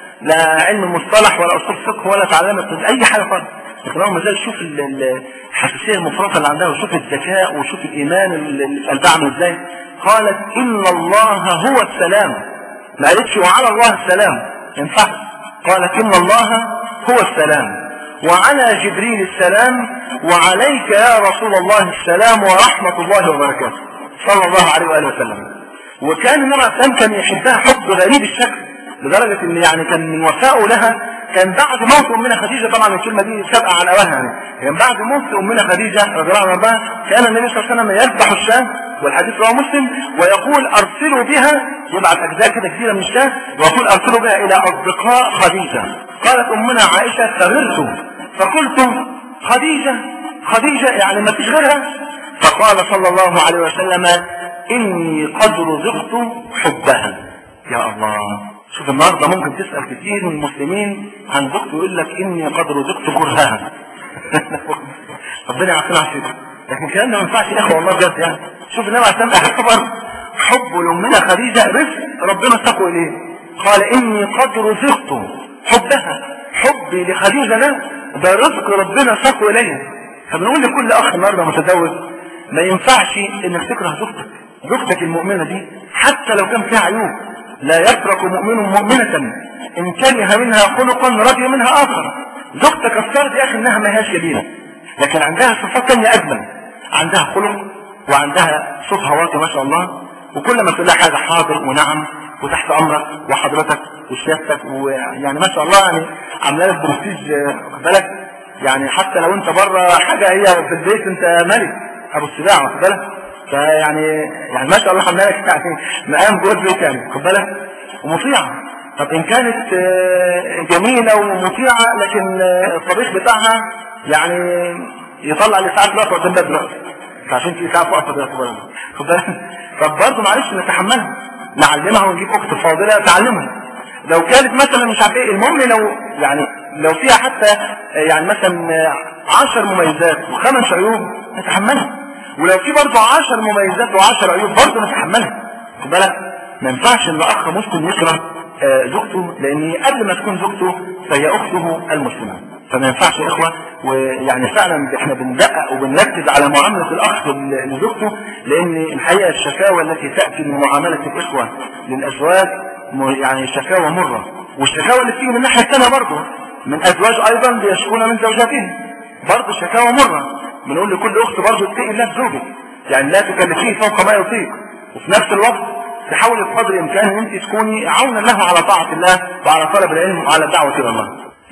لا علم المصطلح ولا اصول فقه ولا تعلمت اي حاجه خالص لكن اول ما زال شوف الحساسيه المفرطه اللي عندها وشوف الذكاء وشوف الايمان اللي في قلبها عامل ازاي قالت ان الله هو السلام ما قالتش وعلى الله السلام ما ينفعش قالت ان الله هو السلام وعلى جبريل السلام وعليك يا رسول الله السلام ورحمه الله وبركاته صلى الله عليه واله وسلم وكان النبي عليه السلام كان يحبها حب غريب الشكل لدرجة ان يعني كان من وفائه لها كان بعد موت امنا خديجة طبعا الكلمة دي سابقة على اولها يعني كان بعد موت امنا خديجة رضي الله عنها كان النبي صلى الله عليه وسلم يذبح الشاة والحديث رواه مسلم ويقول ارسلوا بها يبعث اجزاء كده كثيرة من الشاة ويقول ارسلوا بها الى اصدقاء خديجة قالت امنا عائشة فغرت فقلت خديجة خديجة يعني ما فيش غيرها فقال صلى الله عليه وسلم إني قد رزقت حبها يا الله شوف النهاردة ممكن تسأل كثير من المسلمين عن زوجته يقول لك إني قد رزقت كرهها ربنا يعافينا على كده لكن الكلام ده ما ينفعش يا اخوه والله بجد يعني شوف النبي عليه الصلاه والسلام حبه لامنا خديجه رزق ربنا ساقه اليه قال اني قد رزقت حبها حبي لخديجه ده ده رزق ربنا ساقه اليه فبنقول لكل اخ النهارده متزوج ما ينفعش انك تكره زوجتك زوجتك المؤمنة دي حتى لو كان فيها عيوب لا يترك مؤمن مؤمنة ان كره منها خلقا رضي منها اخر زوجتك افترض يا اخي انها ما هياش جميلة لكن عندها صفات تانية اجمل عندها خلق وعندها صوت هواطي ما شاء الله وكل ما تقول لها حاجة حاضر ونعم وتحت امرك وحضرتك وشيافتك ويعني ما شاء الله يعني عامله لك برستيج واخد بالك يعني حتى لو انت بره حاجه هي في البيت انت ملك ابو السباع واخد بالك فيعني يعني ما شاء الله عامله لك يعني مقام جوه البيت يعني خد بالك ومطيعه طب ان كانت جميله ومطيعه لكن الطبيخ بتاعها يعني يطلع لي ساعات الوقت قدام باب دلوقتي عشان في ساعات وقت دلوقتي خد بالك طب برضه معلش نتحملها نعلمها ونجيب اخت فاضله تعلمها لو كانت مثلا مش عارف ايه المهم لو يعني لو فيها حتى يعني مثلا عشر مميزات وخمس عيوب نتحملها ولو في برضه عشر مميزات وعشر عيوب برضه نتحملها خد بالك ما ينفعش ان اخ مسلم يكره آه، زوجته لان قبل ما تكون زوجته فهي اخته المسلمه فما ينفعش يا اخوه ويعني فعلا احنا بندقق وبنركز على معامله الاخ لزوجته لان الحقيقه الشكاوى التي تاتي من معامله الاخوه للازواج يعني شكاوى مره والشكاوى اللي بتيجي من الناحيه الثانيه برضه من ازواج ايضا بيشكون من زوجاتهم برضه شكاوى مره بنقول لكل اخت برضه اتقي الله بزوجك يعني لا تكلفيه فوق ما يطيق وفي نفس الوقت تحاول بقدر الامكان ان انت تكوني عونا له على طاعه الله وعلى طلب العلم وعلى الدعوه الى الله.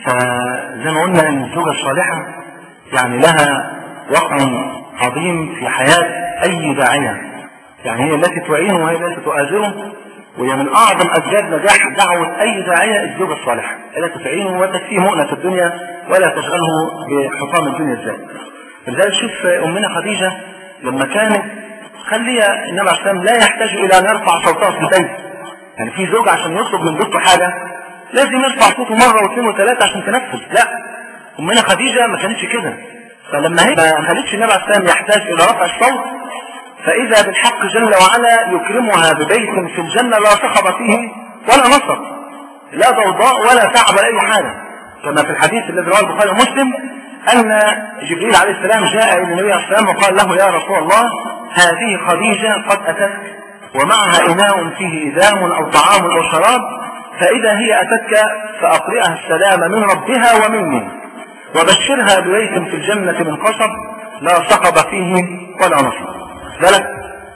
فزي ما قلنا ان الزوجه الصالحه يعني لها وقع عظيم في حياه اي داعيه. يعني هي التي تعينه وهي التي تؤازره وهي من اعظم اسباب نجاح دعوه اي داعيه الزوجه الصالحه التي تعينه وتكفيه مؤنه الدنيا ولا تشغله بحطام الدنيا ازاي. لذلك شوف امنا خديجه لما كانت خلي النبي عليه السلام لا يحتاج الى ان يرفع صوته في البيت يعني في زوج عشان يطلب من زوجته حاجه لازم يرفع صوته مره واثنين وثلاثه عشان تنفذ لا امنا خديجه ما كانتش كده فلما هي ما خلتش النبي عليه السلام يحتاج الى رفع الصوت فاذا بالحق جل وعلا يكرمها ببيت في الجنه لا صخب فيه ولا نصب لا ضوضاء ولا تعب ولا اي حاجه كما في الحديث الذي رواه البخاري ومسلم أن جبريل عليه السلام جاء إلى النبي عليه السلام وقال له يا رسول الله هذه خديجة قد أتتك ومعها إناء فيه إدام أو طعام أو شراب فإذا هي أتتك فأقرئها السلام من ربها ومني وبشرها ببيت في الجنة من قصب لا صقب فيه ولا نصب ذلك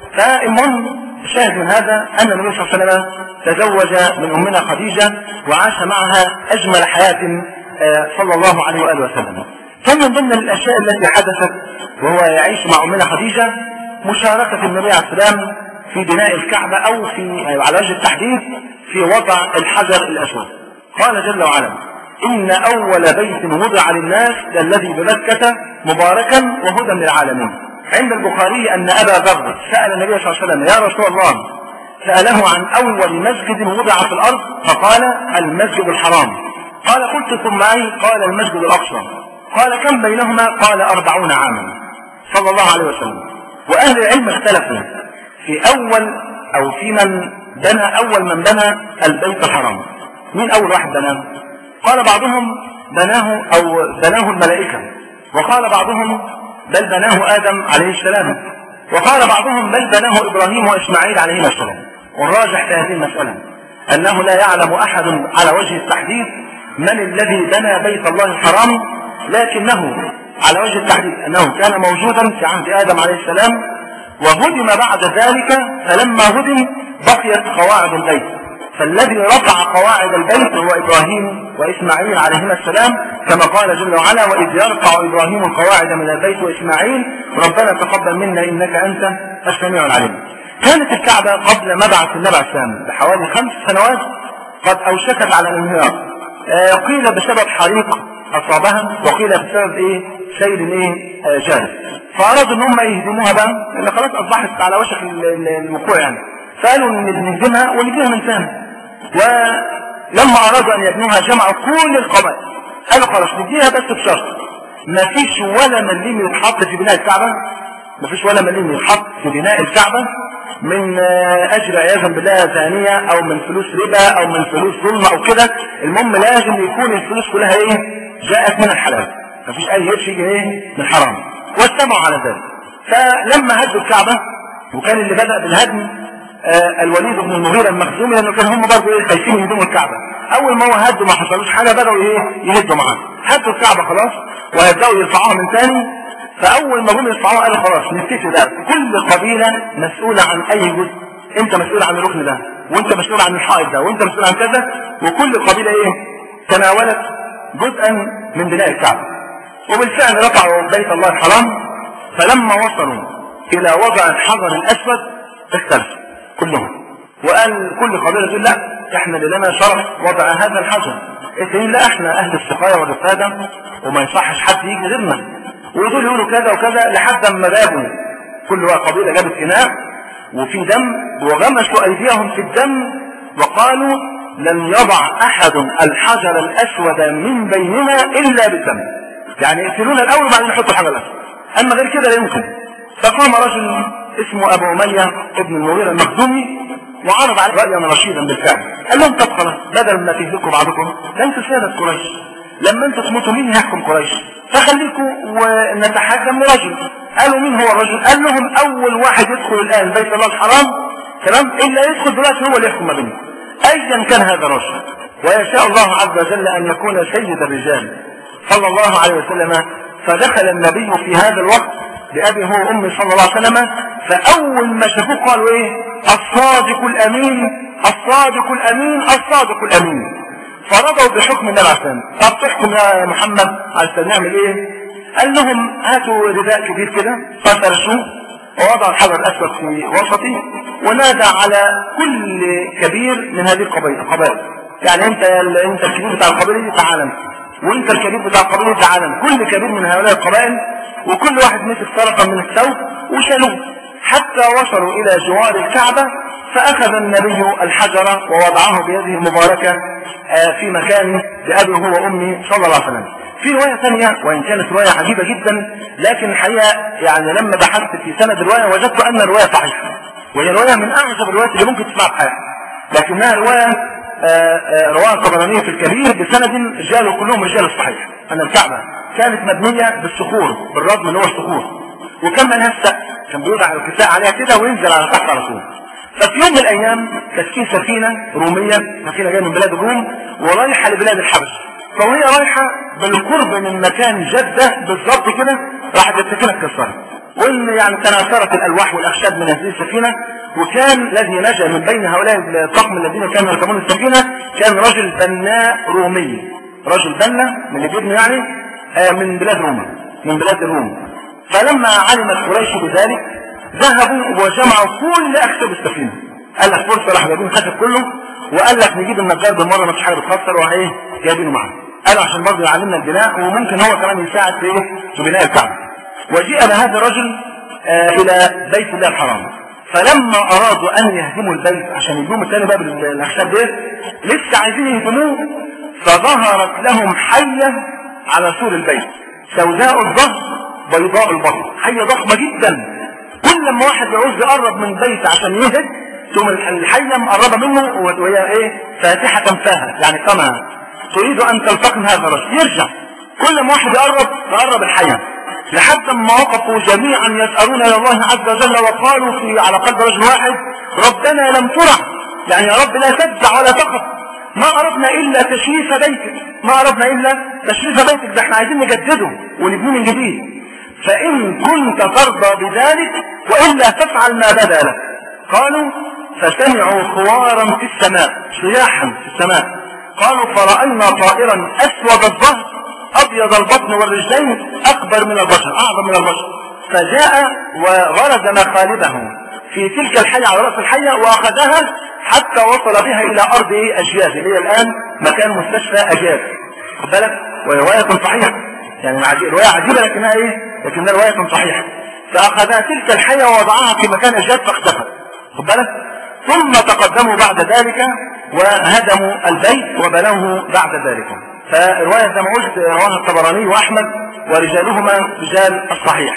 فالمهم الشاهد من هذا أن النبي صلى الله عليه وسلم تزوج من أمنا خديجة وعاش معها أجمل حياة صلى الله عليه وآله وسلم كان من ضمن الأشياء التي حدثت وهو يعيش مع أمنا خديجة مشاركة النبي عليه السلام في بناء الكعبة أو في على وجه التحديد في وضع الحجر الأسود قال جل وعلا إن أول بيت وضع للناس الذي بمكة مباركا وهدى للعالمين عند البخاري أن أبا ذر سأل النبي صلى الله عليه وسلم يا رسول الله سأله عن أول مسجد وضع في الأرض فقال المسجد الحرام قال قلت ثم أي قال المسجد الأقصى قال كم بينهما قال أربعون عاما صلى الله عليه وسلم وأهل العلم اختلفوا في أول أو في من بنى أول من بنى البيت الحرام مين أول واحد بناه قال بعضهم بناه أو بناه الملائكة وقال بعضهم بل بناه آدم عليه السلام وقال بعضهم بل بناه إبراهيم وإسماعيل عليهما السلام والراجح في هذه المسألة أنه لا يعلم أحد على وجه التحديد من الذي بنى بيت الله الحرام لكنه على وجه التحديد أنه كان موجودا في عهد آدم عليه السلام وهدم بعد ذلك فلما هدم بقيت قواعد البيت فالذي رفع قواعد البيت هو إبراهيم وإسماعيل عليهما السلام كما قال جل وعلا وإذ يرفع إبراهيم القواعد من البيت وإسماعيل ربنا تقبل منا إنك أنت السميع العليم كانت الكعبة قبل مبعث النبي عليه السلام بحوالي خمس سنوات قد أوشكت على الانهيار آه قيل بسبب حريق أصابها وقيل بسبب إيه سيل إيه آه جارف فأرادوا إن هم يهدموها بقى لأن خلاص أصبحت على وشك الوقوع يعني فقالوا إن نهدمها ونجيبها من ثاني ولما أرادوا أن يبنوها جمعوا كل القبائل قالوا خلاص نديها بس بشرط ما فيش ولا مليم يتحط في بناء الكعبة ما فيش ولا مليم يتحط في بناء الكعبة من اجر عياذا بالله زانية او من فلوس ربا او من فلوس ظلم او كده المهم لازم يكون الفلوس كلها ايه جاءت من الحلال مفيش اي قرش يجي ايه من حرام واجتمعوا على ذلك فلما هدوا الكعبة وكان اللي بدأ بالهدم آه الوليد بن المغيرة المخزومي لانه كان هم برضه ايه خايفين يهدموا الكعبة اول ما هو هدوا ما حصلوش حاجة بدأوا ايه يهدوا معاه هدوا الكعبة خلاص وهيبدأوا يرفعوها من ثاني فاول ما جم يرفعوها قالوا خلاص نتفق ده كل قبيله مسؤوله عن اي جزء انت مسؤول عن الركن ده وانت مسؤول عن الحائط ده وانت مسؤول عن كذا وكل قبيله ايه تناولت جزءا من بناء الكعبه وبالفعل رفعوا بيت الله الحرام فلما وصلوا الى وضع الحجر الاسود اختلفوا كلهم وقال كل قبيله تقول لا احنا اللي لنا شرف وضع هذا الحجر الثانيين لا احنا اهل السقايه والرفاده وما يصحش حد يجي غيرنا ودول يقولوا كذا وكذا لحد ما جابوا كل قبيلة جابت إناء وفي دم وغمسوا أيديهم في الدم وقالوا لن يضع أحد الحجر الأسود من بيننا إلا بالدم يعني يقتلون الأول وبعدين يحطوا الحجر الأسود أما غير كده لا يمكن فقام رجل اسمه أبو أمية ابن المغيرة المخزومي وعرض عليه رأيا رشيدا بالفعل قال لهم طب خلاص بدل ما تهلكوا بعضكم ده انتوا سادة قريش لما انتوا تموتوا مين يحكم قريش فخليكم ونتحاكم لرجل قالوا مين هو الرجل قال لهم اول واحد يدخل الان بيت الله الحرام تمام الا يدخل دلوقتي هو اللي يحكم ما بينكم ايا كان هذا الرجل ويشاء الله عز وجل ان يكون سيد الرجال صلى الله عليه وسلم فدخل النبي في هذا الوقت بأبي هو وأمي صلى الله عليه وسلم فأول ما شافوه قالوا إيه الصادق الأمين الصادق الأمين الصادق الأمين فرضوا بحكم النبي عليه السلام طب تحكم يا محمد عشان نعمل إيه قال لهم هاتوا رداء كبير كده ففرشوه ووضع الحجر الأسود في وسطه ونادى على كل كبير من هذه القبائل يعني انت انت الكبير بتاع القبيله دي تعالى وانت الكبير بتاع القبيله دي تعالى كل كبير من هؤلاء القبائل وكل واحد مسك طرفا من الثوب وشالوه حتى وصلوا إلى جوار الكعبة فأخذ النبي الحجر ووضعه بيده المباركة في مكانه بأبي هو وأمي صلى الله عليه وسلم في رواية ثانية وإن كانت رواية عجيبة جدا لكن الحقيقة يعني لما بحثت في سند الرواية وجدت أن الرواية صحيحة وهي رواية من أعجب الروايات اللي ممكن تسمعها في حياتك لكنها رواية رواها الطبراني في الكبير بسند رجاله كلهم رجال الصحيح أن الكعبة كانت مبنية بالصخور بالردم اللي هو الصخور وكان مالها السقف كان بيوضع الكساء عليها كده وينزل على تحت على طول ففي يوم من الايام كانت في سفينه روميه سفينه جايه من بلاد الروم ورايحه لبلاد الحبش فوهي رايحه بالقرب من مكان جده بالظبط كده راحت السفينه اتكسرت وان يعني تناثرت الالواح والاخشاب من هذه السفينه وكان الذي نجا من بين هؤلاء الطقم الذين كانوا يركبون السفينه كان رجل بناء رومي رجل بنا من اللي بيبنوا يعني آه من بلاد روما من بلاد الروم فلما علمت قريش بذلك ذهبوا وجمعوا كل اخشاب السفينه قال لك فرصه راح جايبين الخشب كله وقال لك نجيب النجار بالمره ما فيش حاجه بتخسر وراح ايه جايبينه معاه قالوا عشان برضه يعلمنا البناء وممكن هو كمان يساعد في ايه في بناء الكعبه وجيء بهذا الرجل آه الى بيت الله الحرام فلما ارادوا ان يهدموا البيت عشان يجيبوا تاني بقى بالاخشاب ديت لسه عايزين يهدموه فظهرت لهم حيه على سور البيت سوداء الظهر بيضاء البطن حية ضخمة جدا كل ما واحد يعوز يقرب من بيت عشان يهد ثم الحية مقربة منه وهي ايه فاتحة فاها يعني قمها تريد ان تلتقم هذا الرجل يرجع كل ما واحد يقرب يقرب الحية لحد ما وقفوا جميعا يسألون الى الله عز وجل وقالوا في على قلب رجل واحد ربنا لم ترع يعني يا رب لا تدع ولا تخف ما أردنا إلا تشريف بيتك ما أردنا إلا تشريف بيتك ده احنا عايزين نجدده ونبنيه من جديد فإن كنت ترضى بذلك وإلا تفعل ما بدا لك قالوا فسمعوا خوارا في السماء صياحا في السماء قالوا فرأينا طائرا أسود الظهر أبيض البطن والرجلين أكبر من البشر أعظم من البشر فجاء وغرز مخالبه في تلك الحية على رأس الحية وأخذها حتى وصل بها إلى أرض أجياز اللي هي الآن مكان مستشفى أجياز خد بالك ورواية صحيحة يعني رواية عجيبة لكنها إيه لكنها رواية صحيحة فأخذها تلك الحية ووضعها في مكان أجياز فاختفت خد بالك ثم تقدموا بعد ذلك وهدموا البيت وبنوه بعد ذلك فرواية زي ما قلت رواها الطبراني وأحمد ورجالهما رجال الصحيح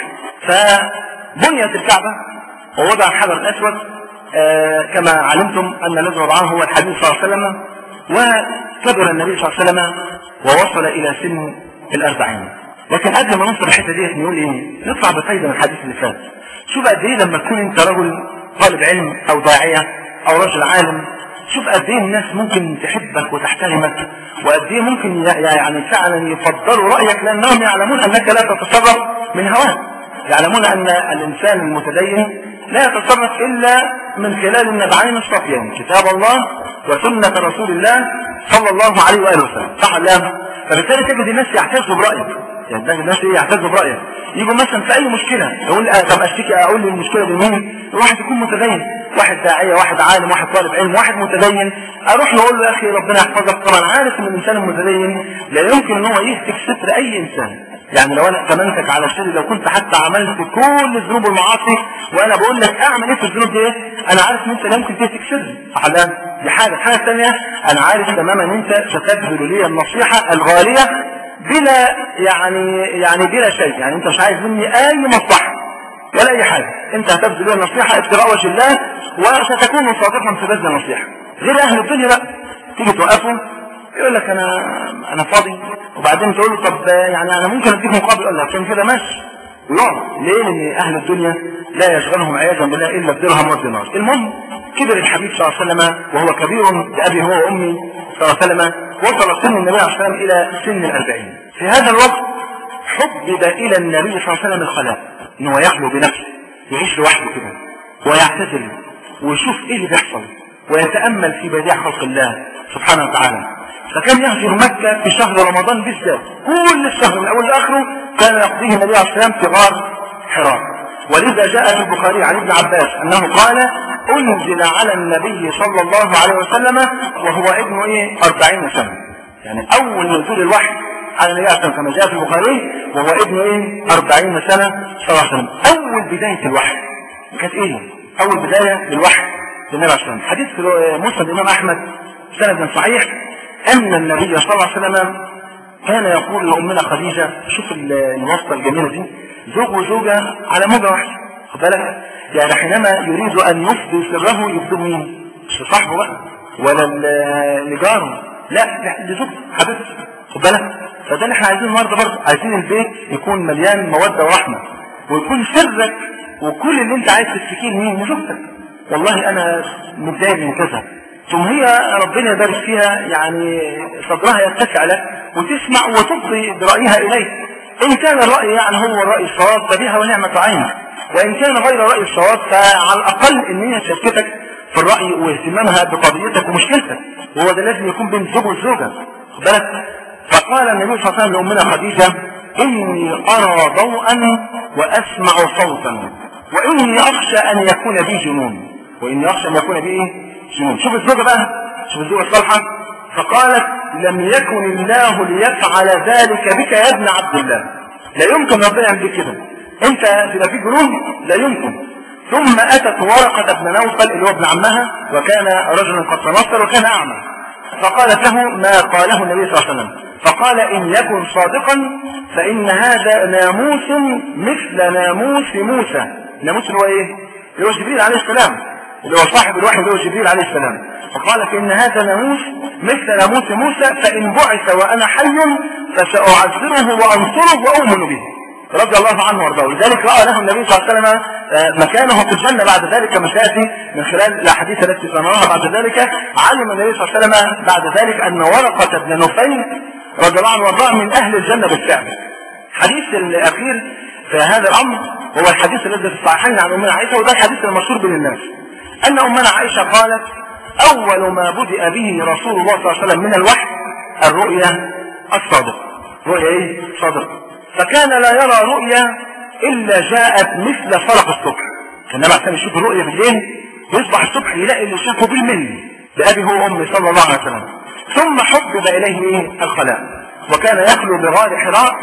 فبنيت الكعبة ووضع الحجر الأسود آه كما علمتم أن الذي وضعه هو الحبيب صلى الله عليه وسلم وكبر النبي صلى الله عليه وسلم ووصل إلى سن الأربعين لكن قبل ما نوصل الحتة دي نقول إيه نطلع بفايدة من الحديث اللي فات شوف قد إيه لما تكون أنت رجل طالب علم أو داعية أو رجل عالم شوف قد ايه الناس ممكن تحبك وتحترمك وقد ايه ممكن يعني فعلا يفضلوا رايك لانهم يعلمون انك لا تتصرف من هواك يعلمون ان الانسان المتدين لا يتصرف الا من خلال النبعين الصافيين كتاب الله وسنه رسول الله صلى الله عليه واله وسلم صح ولا فبالتالي تجد الناس يعتزوا برايك يعني تجد الناس ايه يعتزوا برايك يجوا مثلا في اي مشكله يقول آه طب اشتكي اقول لي المشكله دي مين واحد يكون متدين واحد داعيه واحد عالم واحد طالب علم واحد متدين اروح له اقول له يا اخي ربنا يحفظك طبعا عارف ان الانسان المتدين لا يمكن ان هو يهتك ستر اي انسان يعني لو انا اتمنتك على الشر لو كنت حتى عملت كل الذنوب والمعاصي وانا بقول لك اعمل ايه في الذنوب دي انا عارف ان انت لا يمكن تهتك سر احلام دي حاجه الحاجه الثانيه انا عارف تماما ان انت ستبذل لي النصيحه الغاليه بلا يعني يعني بلا شيء يعني انت مش عايز مني اي مصلحه ولا اي حاجه انت هتبذل لي النصيحه ابتغاء وجه الله وستكون صادقا في بذل النصيحه غير اهل الدنيا بقى تيجي توقفه يقول لك انا انا فاضي وبعدين تقول له طب يعني انا ممكن اديك مقابل يقول لك عشان كده ماشي يقعد ليه لان اهل الدنيا لا يشغلهم عياذا بالله الا الدرهم والدينار المهم كبر الحبيب صلى الله عليه وسلم وهو كبير بابي هو وامي صلى الله عليه وسلم وصل سن النبي عليه الصلاه والسلام الى سن الاربعين في هذا الوقت حبب الى النبي صلى الله عليه وسلم الخلاء ان هو يخلو بنفسه يعيش لوحده كده ويعتزل ويشوف ايه اللي بيحصل ويتامل في بديع خلق الله سبحانه وتعالى فكان يهجر مكة في شهر رمضان بالذات كل الشهر من أول لآخره كان يقضيه النبي عليه الصلاة والسلام في غار حراء ولذا جاء في البخاري عن ابن عباس أنه قال أنزل على النبي صلى الله عليه وسلم وهو ابن إيه 40 سنة يعني أول نزول الوحي على النبي عليه الصلاة والسلام كما جاء في البخاري وهو ابن إيه 40 سنة صلى الله عليه وسلم أول بداية الوحي كانت إيه أول بداية للوحي للنبي عليه الصلاة والسلام حديث في مسند الإمام أحمد سند صحيح أن النبي صلى الله عليه وسلم كان يقول لأمنا خديجة شوف الوصفة الجميلة دي زوج وزوجة على موجة واحدة خد بالك يعني حينما يريد أن يفضي سره يفضي مين؟ مش صاحبه بقى ولا لجاره لا دي زوجته حبيبته خد بالك فده اللي احنا عايزينه النهارده برضه عايزين البيت يكون مليان مودة ورحمة ويكون سرك وكل اللي انت عايز تشتكيه لمين؟ لزوجتك والله انا متضايق من كذا ثم هي ربنا يبارك فيها يعني صدرها يتسع لك وتسمع وتفضي برأيها إليك إن كان الرأي يعني هو الرأي الصواب فبها ونعمة عين وإن كان غير رأي الصواب فعلى الأقل إن هي شركتك في الرأي واهتمامها بقضيتك ومشكلتك وهو ده لازم يكون بين الزوج والزوجة بالك فقال النبي صلى الله عليه وسلم لأمنا خديجة إني أرى ضوءا وأسمع صوتا وإني أخشى أن يكون بي جنون وإني أخشى أن يكون بي إيه؟ جنون شوف الزوجة بقى شوف الزوجة الصالحة فقالت لم يكن الله ليفعل ذلك بك يا ابن عبد الله لا يمكن ربنا يعمل بك كده انت تبقى في جنون لا يمكن ثم اتت ورقة بن نوفل اللي هو ابن عمها وكان رجلا قد تنصر وكان اعمى فقالت له ما قاله النبي صلى الله عليه وسلم فقال ان يكن صادقا فان هذا ناموس مثل ناموس موسى ناموس اللي هو ايه اللي هو جبريل عليه السلام اللي هو صاحب الوحي اللي هو جبريل عليه السلام فقال فإن هذا ناموس مثل ناموس موسى فإن بعث وأنا حي فسأعذره وأنصره وأؤمن به رضي الله عنه وارضاه ولذلك رأى له النبي صلى الله عليه وسلم مكانه في الجنة بعد ذلك كما سيأتي من خلال الأحاديث التي سنراها بعد ذلك علم النبي صلى الله عليه وسلم بعد ذلك أن ورقة بن نفيل رضي الله عنه وارضاه من أهل الجنة بالفعل الحديث الأخير في هذا الأمر هو الحديث الذي في الصحيحين عن أمنا عائشة وده الحديث المشهور بين الناس أن أمنا عائشة قالت أول ما بدأ به رسول الله صلى الله عليه وسلم من الوحي الرؤيا الصادقة رؤيا إيه؟ صادقة فكان لا يرى رؤيا إلا جاءت مثل فرق الصبح كان عشان يشوف الرؤيا بالليل ويصبح الصبح يلاقي اللي شافه بالملي بأبي هو أمي صلى الله عليه وسلم ثم حبب إليه إيه؟ الخلاء وكان يخلو بغار حراء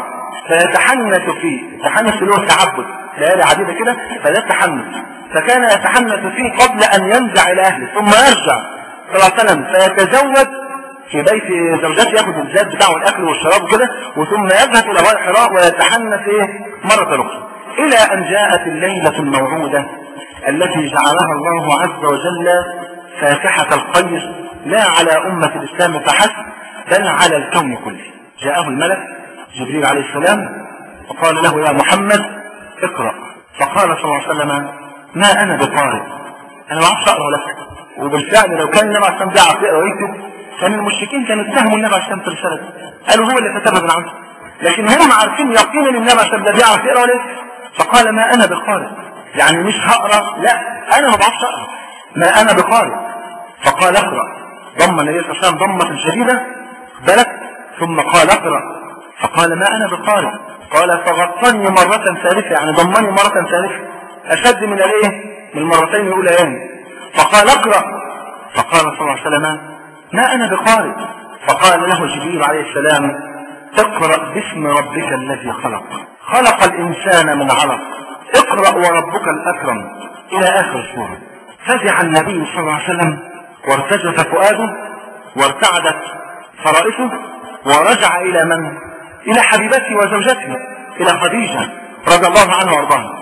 فيتحنث فيه التحنث اللي هو التعبد ليالي عديدة كده فده التحنث فكان يتحنث فيه قبل أن ينزع إلى أهله ثم يرجع صلى الله عليه وسلم فيتزود في بيت زوجته ياخذ الزاد بتاعه الاكل والشراب وكده وثم يذهب الى غار حراء ويتحنث ايه مره اخرى الى ان جاءت الليله الموعوده التي جعلها الله عز وجل فاتحه الخير لا على امه الاسلام فحسب بل على الكون كله جاءه الملك جبريل عليه السلام وقال له يا محمد اقرا فقال صلى الله عليه وسلم ما انا بقارئ انا ما اعرفش اقرا لك وبالفعل لو كان النبي عليه الصلاه والسلام بيعرف يقرا ويكتب كان المشركين كانوا اتهموا النبي عليه الصلاه والسلام قالوا هو اللي كتبها من عنده لكن هم عارفين يقينا ان النبي عليه الصلاه والسلام بيعرف يقرا ولا فقال ما انا بقارئ يعني مش هقرا لا انا ما بعرفش اقرا ما انا بقارئ فقال اقرا ضم النبي صلى الله عليه وسلم ضمه شديده بلت ثم قال اقرا فقال ما انا بقارئ قال فغطني مرة ثالثة يعني ضمني مرة ثالثة أشد من الايه؟ من المرتين الأوليين فقال اقرأ فقال صلى الله عليه وسلم ما أنا بقارئ فقال له جبريل عليه السلام اقرأ باسم ربك الذي خلق خلق الإنسان من علق اقرأ وربك الأكرم إلى آخر السورة فزع النبي صلى الله عليه وسلم وارتجف فؤاده وارتعدت فرائسه ورجع إلى من؟ إلى حبيبته وزوجته إلى خديجة رضي الله عنها وارضاها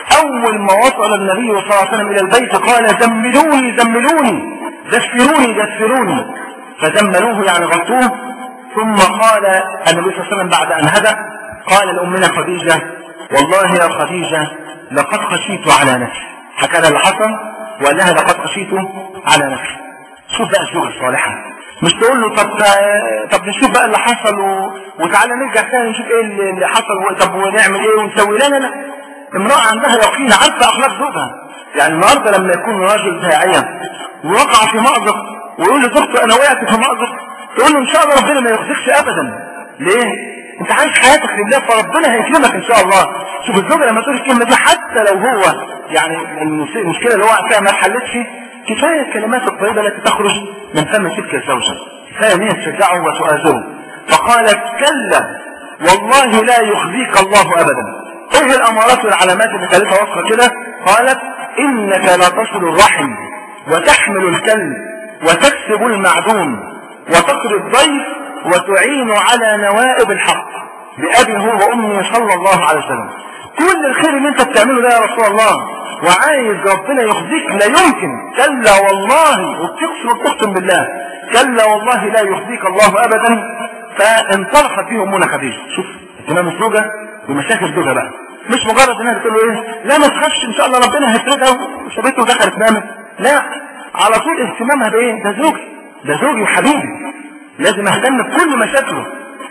أول ما وصل النبي صلى الله عليه وسلم إلى البيت قال زملوني زملوني دثروني دثروني فزملوه يعني غطوه ثم قال النبي صلى الله عليه وسلم بعد أن هدأ قال لأمنا خديجة والله يا خديجة لقد خشيت على نفسي هكذا اللي حصل وقال لها لقد خشيت على نفسي شوف بقى الزوجة الصالحة مش تقول له طب طب نشوف بقى اللي حصل و... وتعالى نرجع تاني نشوف ايه اللي اللي حصل و... طب ونعمل ايه ونسوي لا لا لا امرأة عندها يقين عارفة اخلاق زوجها يعني النهارده لما يكون راجل داعية ووقع في مأزق ويقول لزوجته انا وقعت في مأزق تقول له ان شاء الله ربنا ما يخزيكش ابدا ليه؟ انت عايش حياتك لله فربنا هيكرمك ان شاء الله شوف الزوجة لما تقول الكلمة دي حتى لو هو يعني المشكلة اللي هو فيها ما اتحلتش كفاية الكلمات الطيبة التي تخرج من فم تلك الزوجة كفاية ان هي تشجعه وتؤازره فقالت كلا والله لا يخزيك الله ابدا ايه الامارات والعلامات اللي خليتها واصفه كده قالت انك لا تصل الرحم وتحمل الكلب وتكسب المعدوم وتقري الضيف وتعين على نوائب الحق بأبي هو وأمي صلى الله عليه وسلم كل الخير اللي انت بتعمله ده يا رسول الله وعايز ربنا يخزيك لا يمكن كلا والله وبتقسم وبتقسم بالله كلا والله لا يخزيك الله ابدا فانطلقت به امنا خديجه شوف اهتمام الزوجه بمشاكل زوجها بقى مش مجرد انها تقول له ايه لا ما تخافش ان شاء الله ربنا هيفرجها وشافته ودخلت نامت لا على طول اهتمامها بايه ده زوجي ده زوجي وحبيبي لازم اهتم بكل مشاكله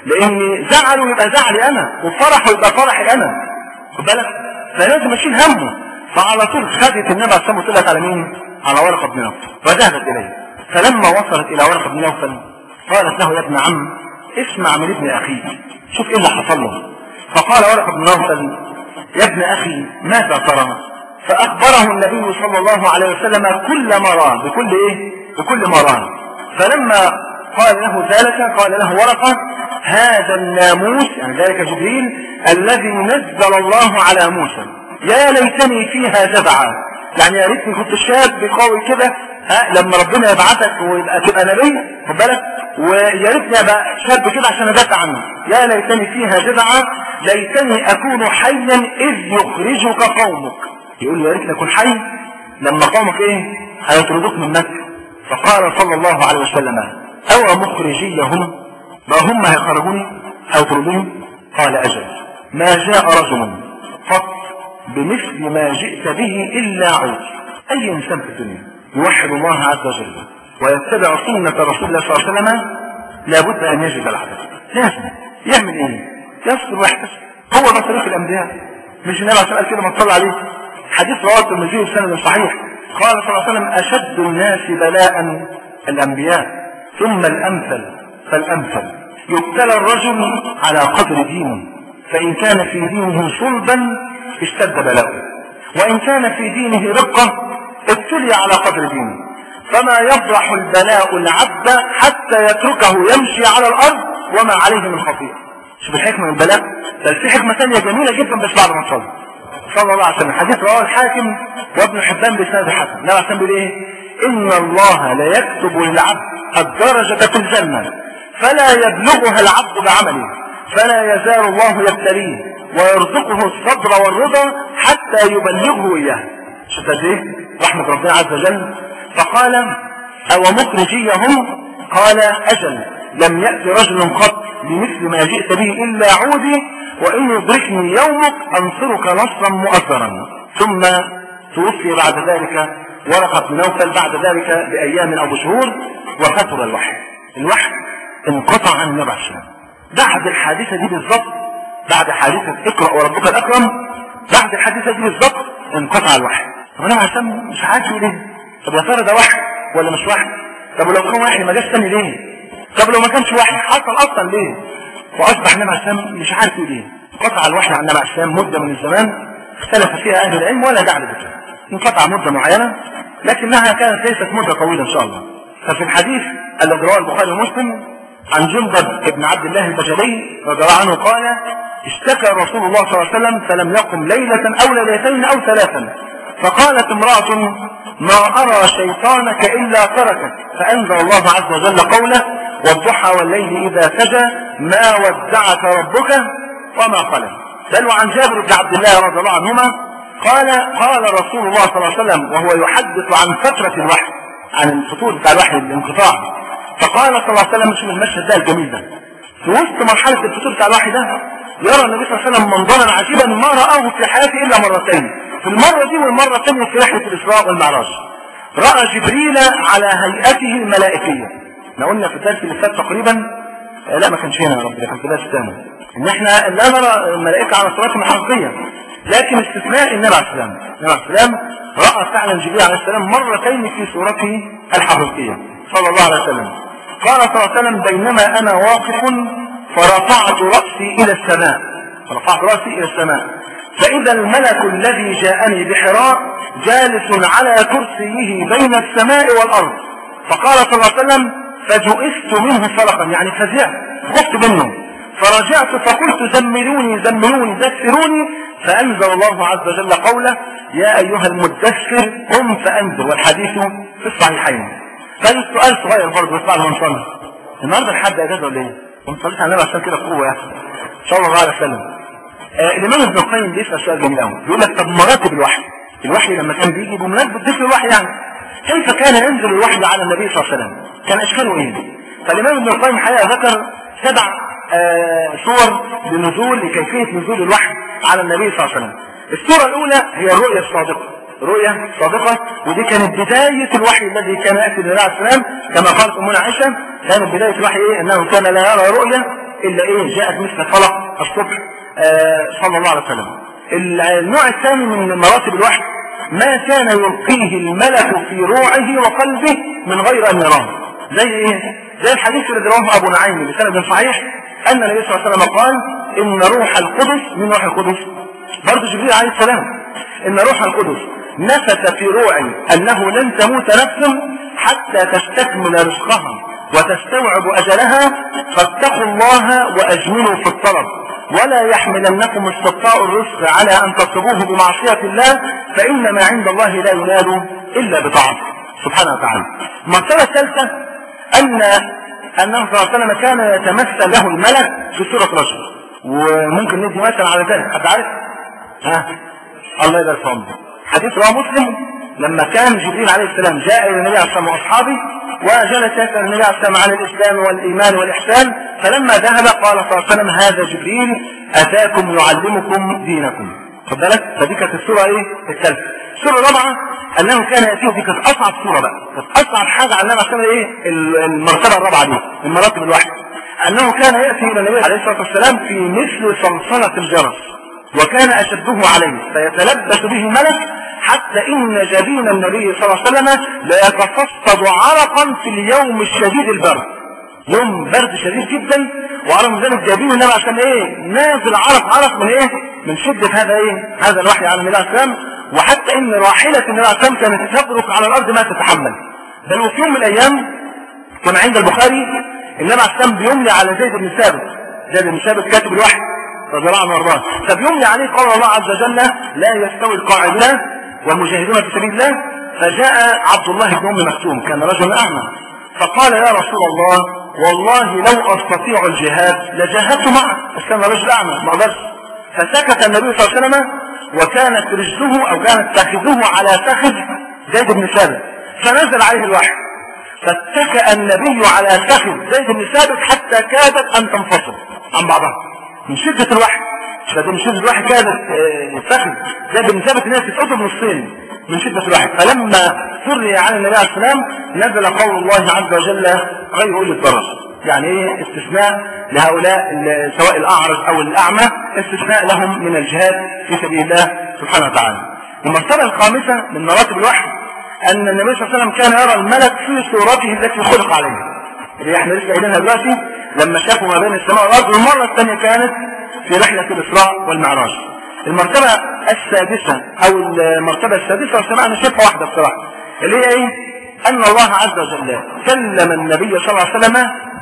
لان زعله يبقى زعلي انا وفرحه يبقى فرحي انا خد بالك فلازم اشيل همه فعلى طول خدت النبي عليه الصلاه والسلام على مين؟ على ورقه بن نوفل وذهبت اليه فلما وصلت الى ورقه بن نوفل قالت له يا ابن عم اسمع من ابن اخيك شوف ايه اللي حصل له فقال ورقه بن نوفل يا ابن اخي ماذا ترى؟ فاخبره النبي صلى الله عليه وسلم كل ما راه بكل ايه؟ بكل ما راه فلما قال له ذلك قال له ورقه هذا الناموس يعني ذلك جبريل الذي نزل الله على موسى يا ليتني فيها جدعا يعني يا ريتني كنت شاب قوي كده ها لما ربنا يبعثك ويبقى تبقى نبي خد بالك ويا ريتني ابقى شاب كده عشان ادافع عنه يا ليتني فيها جدعا ليتني اكون حيا اذ يخرجك قومك يقول يا ريتني اكون حي لما قومك ايه هيطردوك من مكه فقال صلى الله عليه وسلم او مخرجيهم ما هم هيخرجوني هيطردوني قال اجل ما جاء رجل قط بمثل ما جئت به إلا عود أي إنسان في الدنيا يوحد الله عز وجل ويتبع سنة رسول الله صلى الله عليه وسلم لابد أن يجد العدد لازم يعمل إيه؟ يصبر ويحتسب هو ده طريق الأنبياء مش النبي عليه كده ما تصلى عليه حديث رواه الترمذي بسند صحيح قال صلى الله عليه وسلم أشد الناس بلاء الأنبياء ثم الأمثل فالأمثل يبتلى الرجل على قدر دينه فإن كان في دينه صلبا اشتد بلاؤه وإن كان في دينه رقة ابتلي على قدر دينه فما يفرح البلاء العبد حتى يتركه يمشي على الأرض وما عليه من خطيئة شوف الحكمة من البلاء بل في حكمة ثانية جميلة جدا بس بعد ما تصلي صلى الله عليه وسلم حديث رواه الحاكم وابن حبان بسند حسن لا عشان بيقول ايه ان الله لا يكتب للعبد الدرجة في الجنة فلا يبلغها العبد بعمله فلا يزال الله يبتليه ويرزقه الصبر والرضا حتى يبلغه اياه شوف ايه رحمة ربنا عز وجل فقال او مخرجيهم قال اجل لم يأتي رجل قط بمثل ما جئت به الا عودي وان يدركني يومك انصرك نصرا مؤثرا ثم توفي بعد ذلك ورقة بن نوفل بعد ذلك بايام او بشهور وفتر الوحي الوحي انقطع عن النبي عليه السلام بعد الحادثة دي بالظبط بعد حادثة اقرأ وربك الأكرم بعد الحادثة دي بالظبط انقطع الوحي طب أنا عشان مش عارف ليه طب يا ترى ده وحي ولا مش وحي طب لو كان وحي ما جاش تاني ليه طب لو ما كانش وحي حصل أصلا ليه وأصبح النبي عليه السلام مش عارف ليه انقطع الوحي عن النبي عليه السلام مدة من الزمان اختلف فيها أهل العلم ولا داعي لذكرها انقطع مدة معينة لكنها كانت ليست مدة طويلة إن شاء الله ففي الحديث الذي رواه البخاري ومسلم عن جندب بن عبد الله البجلي رضي الله عنه قال اشتكى رسول الله صلى الله عليه وسلم فلم يقم ليلة أو ليلتين أو ثلاثا فقالت امرأة ما أرى شيطانك إلا تركك فأنزل الله عز وجل قوله والضحى والليل إذا سجى ما ودعك ربك وما قلى بل وعن جابر بن عبد الله رضي الله عنهما قال قال رسول الله صلى الله عليه وسلم وهو يحدث عن فترة الوحي عن الفتور بتاع الوحي الانقطاع فقال صلى الله عليه وسلم شوف المشهد ده الجميل ده في وسط مرحلة الفتور بتاع الوحي ده يرى النبي صلى الله عليه وسلم منظرا عجيبا ما رآه في حياته إلا مرتين في المرة دي والمرة الثانية في رحلة الإسراء والمعراج رأى جبريل على هيئته الملائكية احنا قلنا في الدرس اللي فات تقريبا آه، لا ما كانش هنا يا رب ده كان في الدرس الثاني ان احنا لا نرى الملائكة على صورتهم الحقيقية لكن استثناء النبي عليه السلام النبي عليه السلام رأى فعلا جبريل عليه السلام مرتين في صورته الحقيقية صلى الله عليه وسلم قال صلى الله عليه وسلم بينما أنا واقف فرفعت رأسي إلى السماء فرفعت رأسي إلى السماء فإذا الملك الذي جاءني بحراء جالس على كرسيه بين السماء والأرض فقال صلى الله عليه وسلم فجئست منه فرقا يعني فزعت خفت منه فرجعت فقلت زملوني زملوني دثروني فأنزل الله عز وجل قوله يا أيها المدثر قم فأنزل والحديث في الصحيحين فهذا السؤال صغير برضه بس بعد ما نصلي النهارده الحد اجازه ولا ايه؟ قمت صليت على النبي عشان كده قوه يا اخي صلى الله عليه وسلم آه الامام ابن القيم بيسال سؤال جميل قوي بيقول لك طب مراتب الوحي الوحي لما كان بيجي بمناسبه ذكر الوحي يعني كيف كان ينزل الوحي على النبي صلى الله عليه وسلم كان اشكاله ايه فالامام ابن القيم الحقيقه ذكر سبع آه صور لنزول لكيفيه نزول الوحي على النبي صلى الله عليه وسلم الصوره الاولى هي الرؤيه الصادقه رؤية صادقة ودي كانت بداية الوحي الذي كان يأتي لله عليه السلام كما قالت أمنا عائشة كانت بداية الوحي إيه أنه كان لا يرى رؤية إلا إيه جاءت مثل فلق الصبح آه صلى الله عليه وسلم النوع الثاني من مراتب الوحي ما كان يلقيه الملك في روعه وقلبه من غير أن يراه زي إيه؟ زي الحديث الذي رواه أبو نعيم بسند صحيح أن النبي صلى الله عليه وسلم قال إن روح القدس من روح القدس برضه جبريل عليه السلام إن روح القدس نفث في روعي أنه لن تموت نفس حتى تستكمل رزقها وتستوعب أجلها فاتقوا الله وأجملوا في الطلب ولا يحملنكم استبطاء الرزق على أن تطلبوه بمعصية الله فإن ما عند الله لا ينال إلا بطاعته سبحانه وتعالى المرتبة الثالثة أن أنه صلى الله عليه وسلم كان يتمثل له الملك في سورة رجل وممكن ندي مثلا على ذلك حد عارف؟ ها الله يبارك في عمرك حديث رواه مسلم لما كان جبريل عليه السلام جاء الى النبي عليه السلام واصحابه وجلس يسال النبي عليه السلام عن الاسلام والايمان والاحسان فلما ذهب قال صلى الله عليه وسلم هذا جبريل اتاكم يعلمكم دينكم خد بالك فدي كانت السوره ايه الثالثه السوره الرابعه انه كان ياتيه دي كانت اصعب سوره بقى كانت اصعب حاجه على النبي عليه ايه المرتبه الرابعه دي من مراتب الوحي انه كان ياتي الى النبي عليه الصلاه والسلام في مثل صلصله الجرس وكان أشده عليه فيتلبس به الملك حتى إن جبين النبي صلى الله عليه وسلم لا يتفصد عرقا في اليوم الشديد البرد يوم برد شديد جدا وعلى ذلك جايبين النبي عشان ايه نازل عرق عرق من ايه من شدة هذا ايه هذا الوحي على النبي عليه السلام وحتى ان راحلة النبي عليه السلام كانت تبرك على الارض ما تتحمل بل وفي يوم من الايام كما عند البخاري النبي عليه السلام بيملي على زيد بن ثابت زيد بن ثابت كاتب الوحي رضي الله عنه وارضاه فبيملي عليه قول الله عز وجل لا يستوي القاعدون والمجاهدون في سبيل الله فجاء عبد الله بن ام مكتوم كان رجلا اعمى فقال يا رسول الله والله لو استطيع الجهاد لجاهدت معه بس كان رجل اعمى ما اقدرش فسكت النبي صلى الله عليه وسلم وكانت رجله او كانت فخذه على فخذ زيد بن ثابت فنزل عليه الوحي فاتكأ النبي على فخذ زيد بن ثابت حتى كادت ان تنفصل عن بعضها من شدة الوحي فدي من شدة الوحي كانت فخذ زيد بن ثابت الناس تتقطب نصين من شدة الوحي فلما سري عن النبي عليه السلام نزل قول الله عز وجل غير أولي الضرر يعني ايه استثناء لهؤلاء سواء الأعرج أو الأعمى استثناء لهم من الجهاد في سبيل الله سبحانه وتعالى المرتبة الخامسة من مراتب الوحي أن النبي صلى الله عليه وسلم كان يرى الملك في صورته التي خلق عليها اللي احنا لسه قايلينها دلوقتي لما شافوا ما بين السماء والأرض والمرة الثانية كانت في رحلة الإسراء والمعراج المرتبة السادسة أو المرتبة السادسة والسماء أنا شايفها واحدة بصراحة اللي هي إيه؟ أن الله عز وجل كلم النبي صلى الله عليه وسلم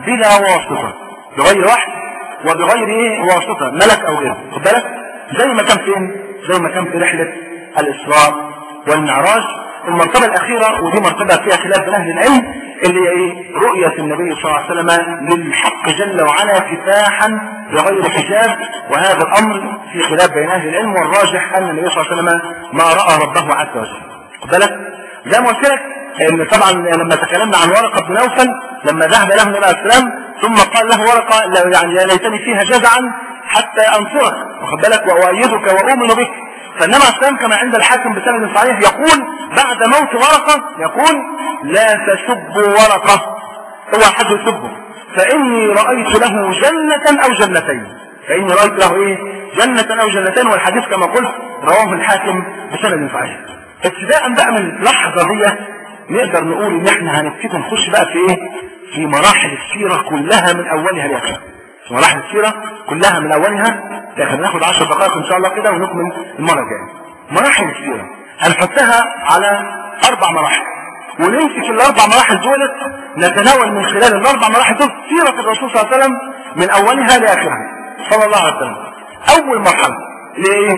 بلا واسطة بغير وحي وبغير ايه واسطة ملك او غيره خد بالك زي ما كان فين زي ما كان في رحلة الاسراء والمعراج المرتبة الاخيرة ودي مرتبة فيها خلاف بين اهل العلم اللي هي ايه رؤية النبي صلى الله عليه وسلم للحق جل وعلا كفاحا بغير حجاب وهذا الامر في خلاف بين اهل العلم والراجح ان النبي صلى الله عليه وسلم ما رأى ربه عز وجل خد بالك زي ما قلت لك ان طبعا لما تكلمنا عن ورقه بن نوفل لما ذهب له النبي عليه السلام ثم قال له ورقه لو يعني يا ليتني فيها جزعا حتى انصرك واخد بالك واؤيدك واؤمن بك فالنبي عليه السلام كما عند الحاكم بسند صحيح يقول بعد موت ورقه يقول لا تسبوا ورقه هو حد يسبه فاني رايت له جنه او جنتين فاني رايت له ايه جنه او جنتين والحديث كما قلت رواه الحاكم بسند صحيح ابتداء بقى من اللحظه دي نقدر نقول ان احنا هنبتدي نخش بقى في ايه في مراحل السيرة كلها من اولها لاخرها في مراحل السيرة كلها من اولها لاخرها ناخد 10 دقائق ان شاء الله كده ونكمل المرة الجاية مراحل السيرة هنحطها على اربع مراحل ونمسك الاربع مراحل دول نتناول من خلال الاربع مراحل دول سيرة الرسول صلى الله عليه وسلم من اولها لاخرها صلى الله عليه وسلم اول مرحلة ليه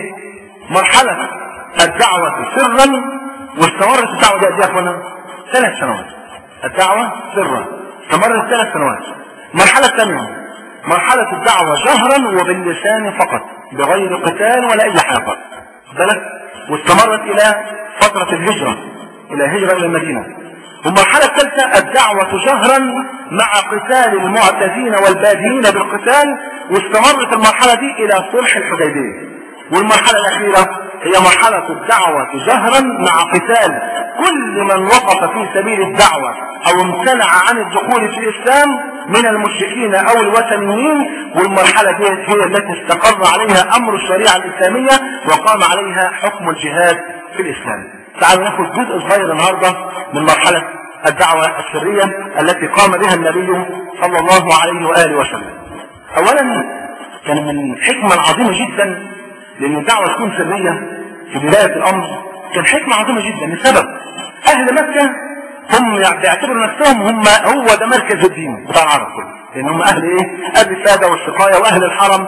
مرحلة الدعوة سرا واستمرت الدعوة دي قد ايه يا اخوانا ثلاث سنوات الدعوة سرا استمرت ثلاث سنوات المرحلة الثانية مرحلة الدعوة جهرا وباللسان فقط بغير قتال ولا أي حاجة بالك واستمرت إلى فترة الهجرة إلى الهجرة إلى المدينة والمرحلة الثالثة الدعوة جهرا مع قتال المعتدين والبادئين بالقتال واستمرت المرحلة دي إلى صلح الحديبية والمرحلة الأخيرة هي مرحلة الدعوة جهرا مع قتال كل من وقف في سبيل الدعوة أو امتنع عن الدخول في الإسلام من المشركين أو الوثنيين والمرحلة دي هي التي استقر عليها أمر الشريعة الإسلامية وقام عليها حكم الجهاد في الإسلام تعالوا ناخذ جزء صغير النهاردة من مرحلة الدعوة السرية التي قام بها النبي صلى الله عليه وآله وسلم أولا كان من الحكمة العظيمة جدا لأن الدعوة تكون سرية في بداية الأمر كان حكمة عظيمة جدا لسبب أهل مكة هم بيعتبروا نفسهم هم هو ده مركز الدين بتاع العرب كله لأن هم أهل إيه؟ أهل السادة والسقاية وأهل الحرم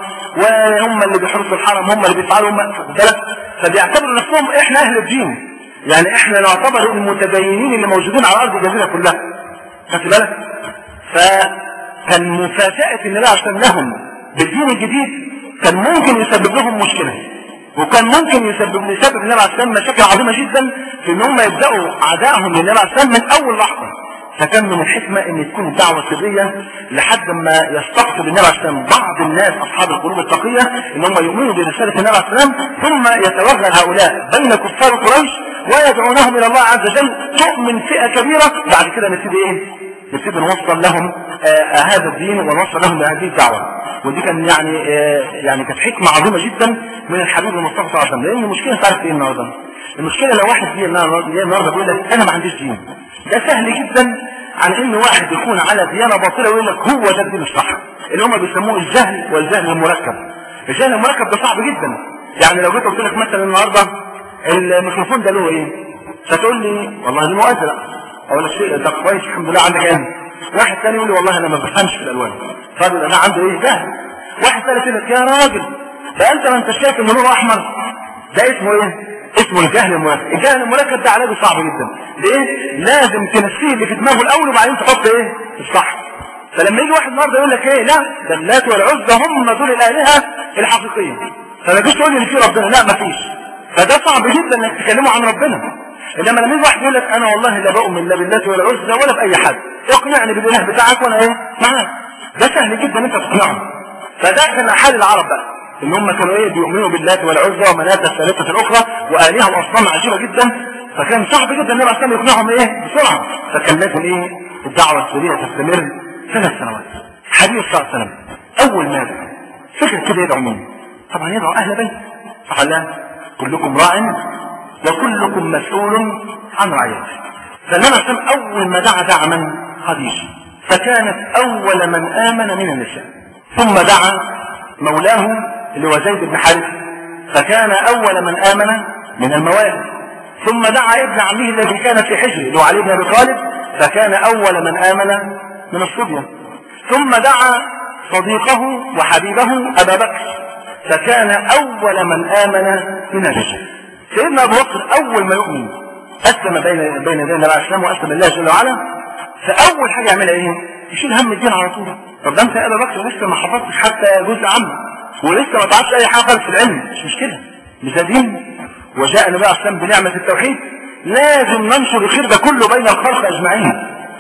وهم اللي بيحرسوا الحرم هم اللي بيفعلوا هم بالك فبيعتبروا نفسهم إحنا أهل الدين يعني إحنا نعتبر المتدينين اللي موجودين على أرض الجزيرة كلها خدت بالك؟ فكان مفاجأة النبي عشان لهم بالدين الجديد كان ممكن يسبب لهم مشكلة وكان ممكن يسبب يسبب النبي عليه السلام مشاكل عظيمه جدا في ان هم يبداوا عدائهم للنبي عليه السلام من اول لحظه فكان من الحكمة ان تكون الدعوة سرية لحد ما يستقطب النبي عليه السلام بعض الناس اصحاب القلوب التقية ان هم يؤمنوا برسالة النبي عليه السلام ثم يتوغل هؤلاء بين كفار قريش ويدعونهم الى الله عز وجل تؤمن فئة كبيرة بعد كده نبتدي ايه؟ نبتدي نوصل لهم آه هذا الدين ونوصل لهم بهذه الدعوة ودي كان يعني آه يعني كانت حكمة عظيمة جدا من الحبيب المصطفى صلى الله عليه وسلم لان المشكلة تعرف ايه النهارده؟ المشكلة لو واحد جه النهارده بيقول لك انا ما عنديش دين ده سهل جدا عن ان واحد يكون على ديانة باطلة ويقول لك هو ده الدين الصح اللي هم بيسموه الجهل والجهل المركب الجهل المركب ده صعب جدا يعني لو جيت قلت لك مثلا النهارده الميكروفون ده له ايه؟ فتقول لي والله ده مؤثر اقول لك شيء ده كويس الحمد لله عندك علم واحد ثاني يقول لي والله انا ما بفهمش في الالوان فاضل انا عنده ايه جهل واحد ثالث يقول لك يا راجل ده انت ما انت شايف ان لونه احمر ده اسمه ايه اسمه الجهل المركب الجهل المركب ده علاجه صعب جدا ليه لازم تنسيه اللي في دماغه الاول وبعدين تحط ايه الصح فلما يجي واحد النهارده يقول لك ايه لا ده اللات والعزى هم دول الالهه الحقيقيه فما تجيش تقول لي ان في ربنا لا ما فيش فده صعب جدا انك تكلمه عن ربنا انما لما يجي واحد يقول لك انا والله لا بؤمن لا باللات ولا العزى ولا باي حد اقنعني بالاله بتاعك وانا ايه معاك ده سهل جدا انت تقنعه فده كان حال العرب بقى ان هم كانوا ايه بيؤمنوا باللات والعزى ومناة الثالثة الاخرى والهة واصنام عجيبة جدا فكان صعب جدا النبي عليه يقنعهم ايه بسرعة فكان لازم ايه الدعوة السرية تستمر ثلاث سنوات حديث صلى الله عليه وسلم اول ما يدعو فكر كده يدعو مين طبعا يدعو اهل بيت صح لا كلكم راع وكلكم مسؤول عن رعيته فالنبي عليه اول ما دعا دعا من خديجة فكانت اول من امن من النساء ثم دعا مولاه اللي هو زيد بن حارثة فكان أول من آمن من الموالي ثم دعا ابن عمه الذي كان في حجره اللي هو علي بن أبي طالب فكان أول من آمن من الصبية ثم دعا صديقه وحبيبه أبا بكر فكان أول من آمن من الرجال سيدنا أبو بكر أول ما يؤمن أسلم بين بين يدي النبي عليه السلام وأسلم الله جل وعلا فأول حاجة يعملها إيه؟ يشيل هم الدين على طول طب ده أنت يا أبا بكر لسه ما حفظتش حتى جزء عامة ولسه ما تعرفش أي حاجة خالص في العلم مش مشكلة مش ده دين وجاء النبي عليه السلام بنعمة التوحيد لازم ننشر الخير ده كله بين الخلق أجمعين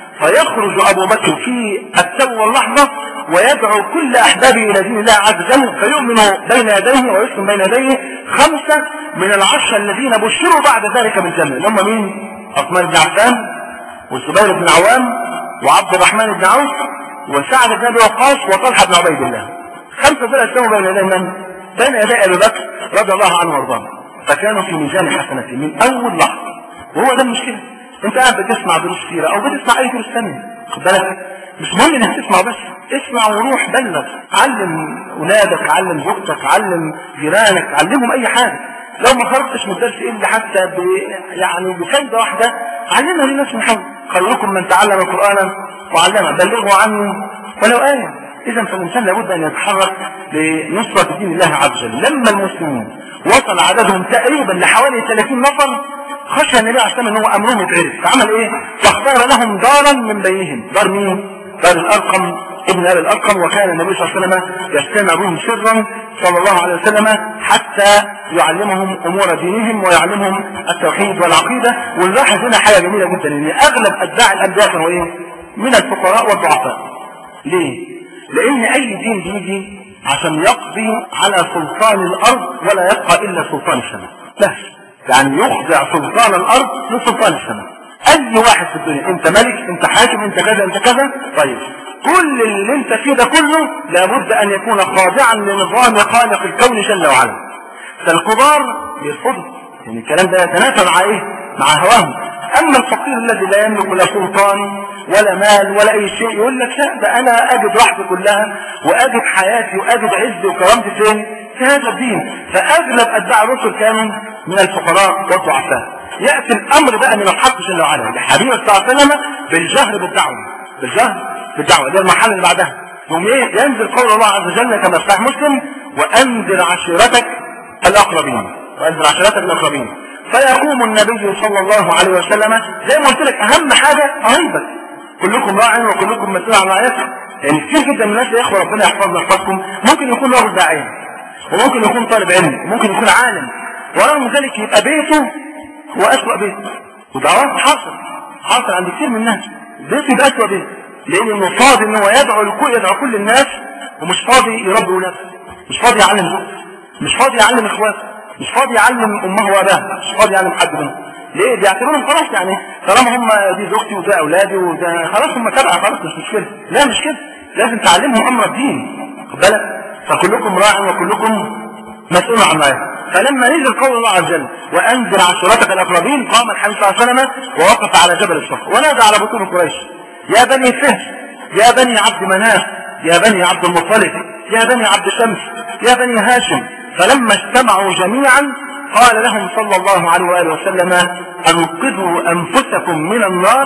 فيخرج أبو بكر في التو واللحظة ويدعو كل أحبابه إلى دين الله عز وجل فيؤمن بين يديه ويسلم بين يديه خمسة من العشرة الذين بشروا بعد ذلك بالجنة اللي هم مين؟ عثمان بن عفان والزبير بن عوام وعبد الرحمن بن عوف وسعد بن أبي وقاص وطلحة بن عبيد الله خمسة دول أسلموا بين يدي من؟ بين يدي أبي بكر رضي الله عنه وارضاه فكانوا في ميزان حسنته من أول لحظة وهو ده المشكلة انت قاعد بتسمع دروس سيرة او بتسمع اي دروس ثانيه خد بالك مش مهم انك تسمع بس اسمع وروح بلغ علم اولادك علم زوجتك علم جيرانك علمهم اي حاجه لو ما خرجتش من الدرس الا حتى ب... يعني بفايده واحده علمها للناس من حولك خيركم من تعلم القران وعلمه بلغوا عني ولو ايه اذا فالانسان لابد ان يتحرك لنصره دين الله عز وجل لما المسلمون وصل عددهم تقريبا لحوالي 30 نفر خشى النبي عليه الصلاه ان هو امرهم يتعرف فعمل ايه؟ فاختار لهم دارا من بينهم دار مين؟ دار الارقم ابن ابي الارقم وكان النبي صلى الله عليه وسلم يجتمع بهم سرا صلى الله عليه وسلم حتى يعلمهم امور دينهم ويعلمهم التوحيد والعقيده ونلاحظ هنا حاجه جميله جدا ان اغلب اتباع الانبياء كانوا ايه؟ من الفقراء والضعفاء. ليه؟ لان اي دين بيجي عشان يقضي على سلطان الارض ولا يبقى الا سلطان السماء. بس يعني يخضع سلطان الارض لسلطان السماء اي واحد في الدنيا انت ملك انت حاكم انت كذا انت كذا طيب كل اللي انت فيه ده كله لابد ان يكون خاضعا لنظام خالق الكون جل وعلا فالكبار بيرفضوا يعني الكلام ده يتنافى مع ايه مع هواهم اما الفقير الذي لا يملك لا سلطان ولا مال ولا اي شيء يقول لك لا ده انا اجد راحتي كلها واجد حياتي واجد عزي وكرامتي فين في هذا الدين فاغلب اتباع الرسل كانوا من الفقراء والضعفاء ياتي الامر بقى من الحق جل وعلا لحبيبه صلى الله عليه وسلم بالجهر بالدعوه بالجهر بالدعوه دي المرحله اللي بعدها يوم ايه ينزل قول الله عز وجل كما في مسلم وانذر عشيرتك الاقربين وانذر عشيرتك الاقربين فيقوم النبي صلى الله عليه وسلم زي ما قلت لك اهم حاجه قريبك كلكم راع وكلكم مسؤول عن رعيته يعني كتير جدا من الناس يا اخوه ربنا يحفظنا يحفظكم ممكن يكون راجل داعيه وممكن يكون طالب علم وممكن يكون عالم ورغم ذلك يبقى بيته هو اسوأ بيت ودعوات حاصل حاصل عند كثير من الناس بيته يبقى اسوأ بيت لانه فاضي ان هو يدعو الكل يدعو كل الناس ومش فاضي يربي ولاده مش فاضي يعلم زوجته مش فاضي يعلم اخواته مش فاضي يعلم امه واباه مش فاضي يعلم حد منهم ليه بيعتبرهم خلاص يعني طالما هم دي زوجتي وده اولادي وده خلاص هم تبع خلاص مش مشكله لا مش كده لازم تعلمهم امر الدين خد بالك فكلكم راع وكلكم مسؤول عن رعيته فلما نزل قول الله عز وجل وانذر عشيرتك الاقربين قام الحبيب صلى الله عليه وسلم ووقف على جبل الصخر ونادى على بطون قريش يا بني فهر يا بني عبد مناف يا بني عبد المطلب يا بني عبد شمس يا بني هاشم فلما اجتمعوا جميعا قال لهم صلى الله عليه واله وسلم انقذوا انفسكم من النار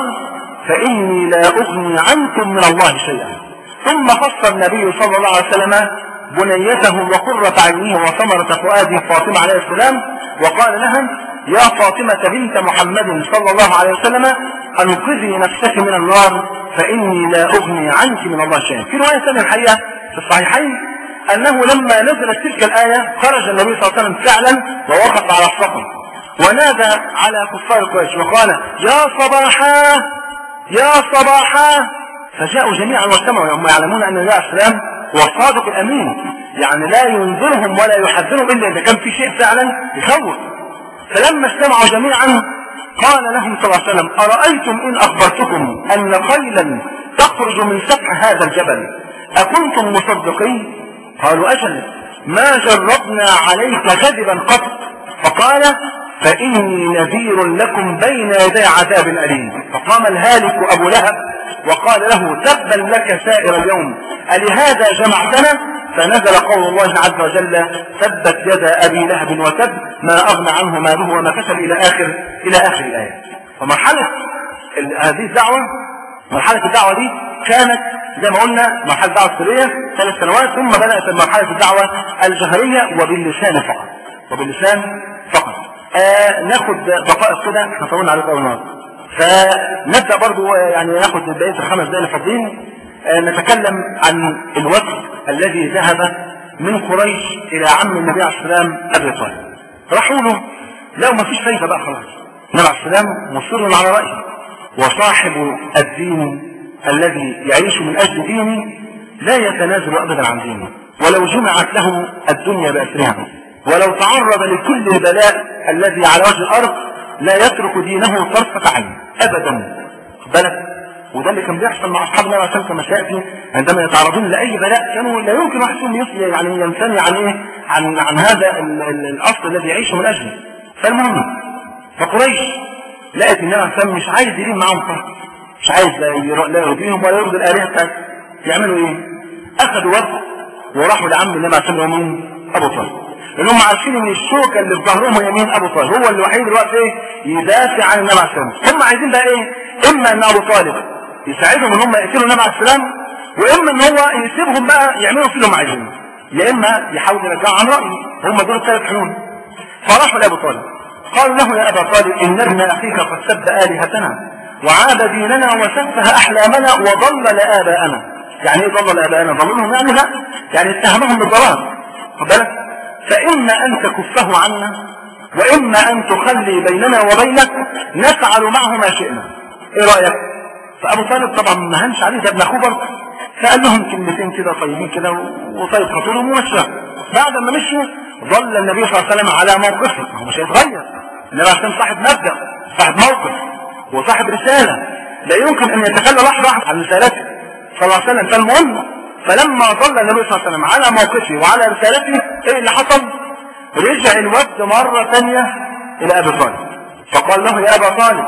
فاني لا اغني عنكم من الله شيئا ثم خص النبي صلى الله عليه وسلم بنيته وقرة عينه وثمرة فؤاده فاطمة عليه السلام وقال لها يا فاطمة بنت محمد صلى الله عليه وسلم أنقذي نفسك من النار فإني لا أغني عنك من الله شيئا في رواية ثانية الحقيقة في الصحيحين أنه لما نزلت تلك الآية خرج النبي صلى الله عليه وسلم فعلا ووقف على الصخر ونادى على كفار قريش وقال يا صباحا يا صباحا فجاءوا جميعا واجتمعوا هم يعلمون أن النبي عليه السلام هو الصادق الأمين يعني لا ينذرهم ولا يحذرهم إلا إذا كان في شيء فعلا يخوف فلما اجتمعوا جميعا قال لهم صلى الله عليه وسلم أرأيتم إن أخبرتكم أن خيلا تخرج من سفح هذا الجبل أكنتم مصدقين قالوا أجل ما جربنا عليك كذبا قط فقال فإني نذير لكم بين يدي عذاب أليم فقام الهالك أبو لهب وقال له تبا لك سائر اليوم ألهذا جمعتنا فنزل قول الله عز وجل ثبت يد أبي لهب وتب ما أغنى عنه ماله وما كسب إلى آخر إلى آخر الآية ومرحلة هذه الدعوة مرحلة الدعوة دي كانت زي ما قلنا مرحله الدعوه السريه ثلاث سنوات ثم بدات مرحله الدعوه الجهريه وباللسان فقط وباللسان فقط آه ناخد دقائق كده احنا طولنا عليكم اول مره فنبدا برضو يعني ناخد بقيه الخمس دقائق الفاضلين آه نتكلم عن الوفد الذي ذهب من قريش الى عم النبي عليه السلام ابي طالب راحوا له لو ما فيش فايده بقى خلاص النبي عليه السلام مصر على رايه وصاحب الدين الذي يعيش من اجل دينه لا يتنازل ابدا عن دينه ولو جمعت له الدنيا باسرها ولو تعرض لكل البلاء الذي على وجه الارض لا يترك دينه طرفة عين ابدا بالك وده اللي كان بيحصل مع اصحاب النبي عليه كما سياتي عندما يتعرضون لاي بلاء كانوا لا يمكن واحد فيهم يصل يعني يمتنع عن ايه عن عن هذا ال ال الاصل الذي يعيش من اجله فالمهم فقريش لقت النبي عليه مش عايز يلين معاهم صح مش عايز لا يرضيهم ولا يرضي الالهه بتاعتهم يعملوا ايه؟ اخذوا وفد وراحوا لعم النبي عليه الصلاه مين؟ ابو طالب لان هم عارفين ان الشوكه اللي في ظهرهم هي مين ابو طالب هو الوحيد دلوقتي ايه يدافع عن النبي عليه السلام هم عايزين بقى ايه اما ان ابو طالب يساعدهم ان هم يقتلوا النبي عليه السلام واما ان هو يسيبهم بقى يعملوا فيه اللي هم عايزينه يا اما يحاول يرجعوا عن رايه هم دول الثلاث حلول فراحوا لابو طالب قالوا له يا ابا طالب ان ابن اخيك قد سب الهتنا وعاد ديننا وسفه احلامنا وضلل اباءنا يعني ايه ضلل اباءنا ضللهم يعني لا يعني اتهمهم بالضلال خد بالك فاما ان تكفه عنا واما ان تخلي بيننا وبينك نفعل معه ما شئنا ايه رايك فابو طالب طبعا ما هنش عليه ده ابن اخوه برضه فقال لهم كلمتين كده طيبين كده وطيب خاطرهم ومشى بعد ما مشوا ظل النبي صلى الله عليه وسلم على موقفه هو مش هيتغير النبي عليه صاحب مبدا صاحب موقف وصاحب رساله لا يمكن ان يتخلى لحظه واحده عن رسالته صلى الله عليه وسلم فالمهم فلما ظل النبي صلى الله عليه وسلم على موقفه وعلى رسالته ايه اللي حصل؟ رجع الوفد مره ثانيه الى ابي طالب فقال له يا ابا طالب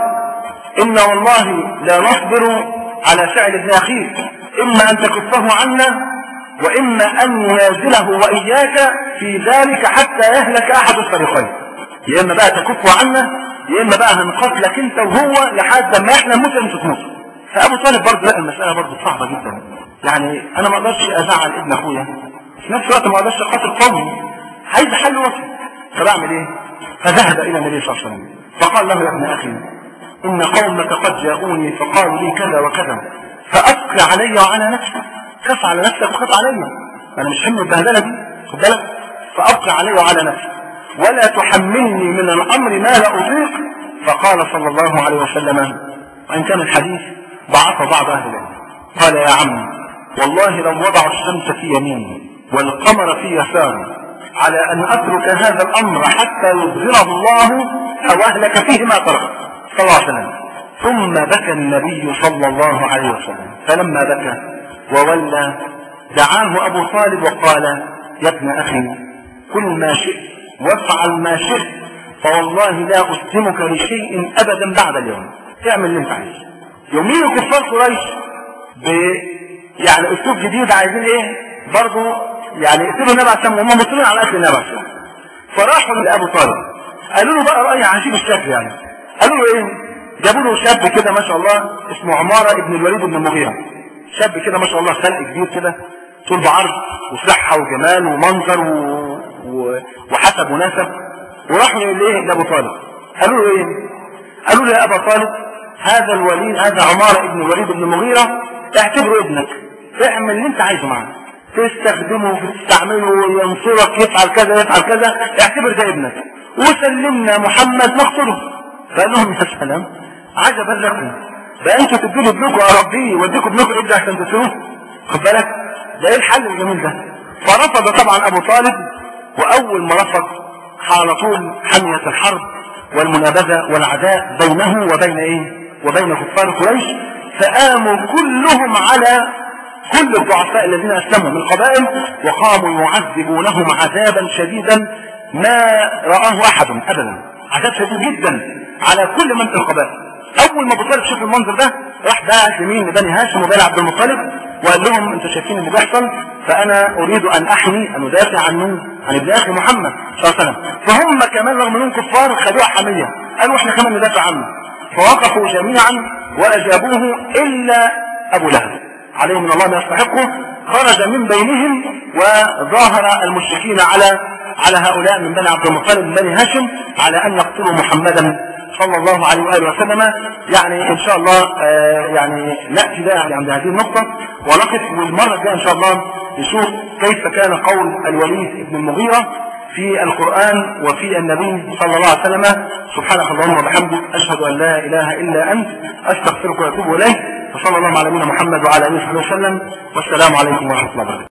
إن والله لا نصبر على فعل ابن أخيك إما أن تكفه عنا وإما أن ينازله وإياك في ذلك حتى يهلك أحد الفريقين يا إما بقى تكفه عنا يا إما بقى هنقتلك أنت وهو لحد ما إحنا نموت أنت تموت فأبو طالب برضه لا المسألة برضه صعبة جدا يعني أنا ما أقدرش أزعل ابن أخويا في نفس الوقت ما أقدرش أقاتل قومي عايز حل وسط فبعمل إيه؟ فذهب إلى النبي صلى الله عليه وسلم فقال له يا ابن أخي إن قومك قد جاءوني فقالوا لي كذا وكذا فأبقي علي وعلى نفسك خف على نفسك وخف علي أنا مش حمل البهدلة دي خد بالك فأبقي علي وعلى نفسك ولا تحملني من الأمر ما لا أطيق فقال صلى الله عليه وسلم وإن كان الحديث ضعف بعض أهل العلم قال يا عم والله لو وضعوا الشمس في يميني والقمر في يساري على أن أترك هذا الأمر حتى يظهره الله أو أهلك فيه ما ترك صلى الله عليه وسلم ثم بكى النبي صلى الله عليه وسلم فلما بكى وولى دعاه أبو طالب وقال يا ابن أخي كل ما شئت وافعل ما شئت فوالله لا أسلمك لشيء أبدا بعد اليوم اعمل اللي انت عايزه يومين كفار قريش ب يعني اسلوب جديد عايزين ايه برضه يعني يقتلوا النبي عليه السلام وهم مصرين على قتل النبي عليه السلام فراحوا لابو طالب قالوا له بقى راي عجيب الشكل يعني قالوا له ايه جابوا له شاب كده ما شاء الله اسمه عماره ابن الوليد بن المغيره شاب كده ما شاء الله خلق كبير كده طول بعرض وصحه وجمال ومنظر و... و... وحسب ونسب وراحوا لايه لابو طالب قالوا له ايه قالوا له يا ابا طالب هذا الوليد هذا عماره ابن الوليد بن المغيره اعتبره ابنك اعمل اللي انت عايزه معاه تستخدمه تستعمله ينصرك يفعل كذا يفعل كذا اعتبر ده ابنك وسلمنا محمد نقتله فقال لهم يا سلام عجبا لكم ده انتوا تدوا ابنكم اربيه واديكم ابنكم ابن عشان تقتلوه خد بالك ده ايه الحل الجميل ده فرفض طبعا ابو طالب واول ما رفض على طول حمية الحرب والمنابذة والعداء بينه وبين ايه وبين كفار قريش فقاموا كلهم على كل الضعفاء الذين اسلموا من القبائل وقاموا يعذبونهم عذابا شديدا ما رآه احد ابدا عذاب شديد جدا على كل من في القبائل اول ما ابو طالب شاف المنظر ده راح باعت يمين لبني هاشم وبني عبد المطلب وقال لهم انتوا شايفين اللي بيحصل فانا اريد ان احمي ان ادافع عن عن ابن اخي محمد صلى الله عليه وسلم فهم كمان رغم انهم كفار خدوها حميه قالوا احنا كمان ندافع عنه فوقفوا جميعا واجابوه الا ابو لهب عليه من الله ما يستحقه خرج من بينهم وظاهر المشركين على على هؤلاء من بني عبد المطلب من بني هاشم على ان يقتلوا محمدا صلى الله عليه واله وسلم يعني ان شاء الله آه يعني ناتي بقى عند هذه النقطه ونقف والمره الجايه ان شاء الله نشوف كيف كان قول الوليد بن المغيره في القرآن وفي النبي صلى الله عليه وسلم سبحانك اللهم وبحمدك أشهد أن لا إله إلا أنت أستغفرك وأتوب إليك وصلى الله على نبينا محمد وعلى آله وصحبه وسلم والسلام عليكم ورحمة الله وبركاته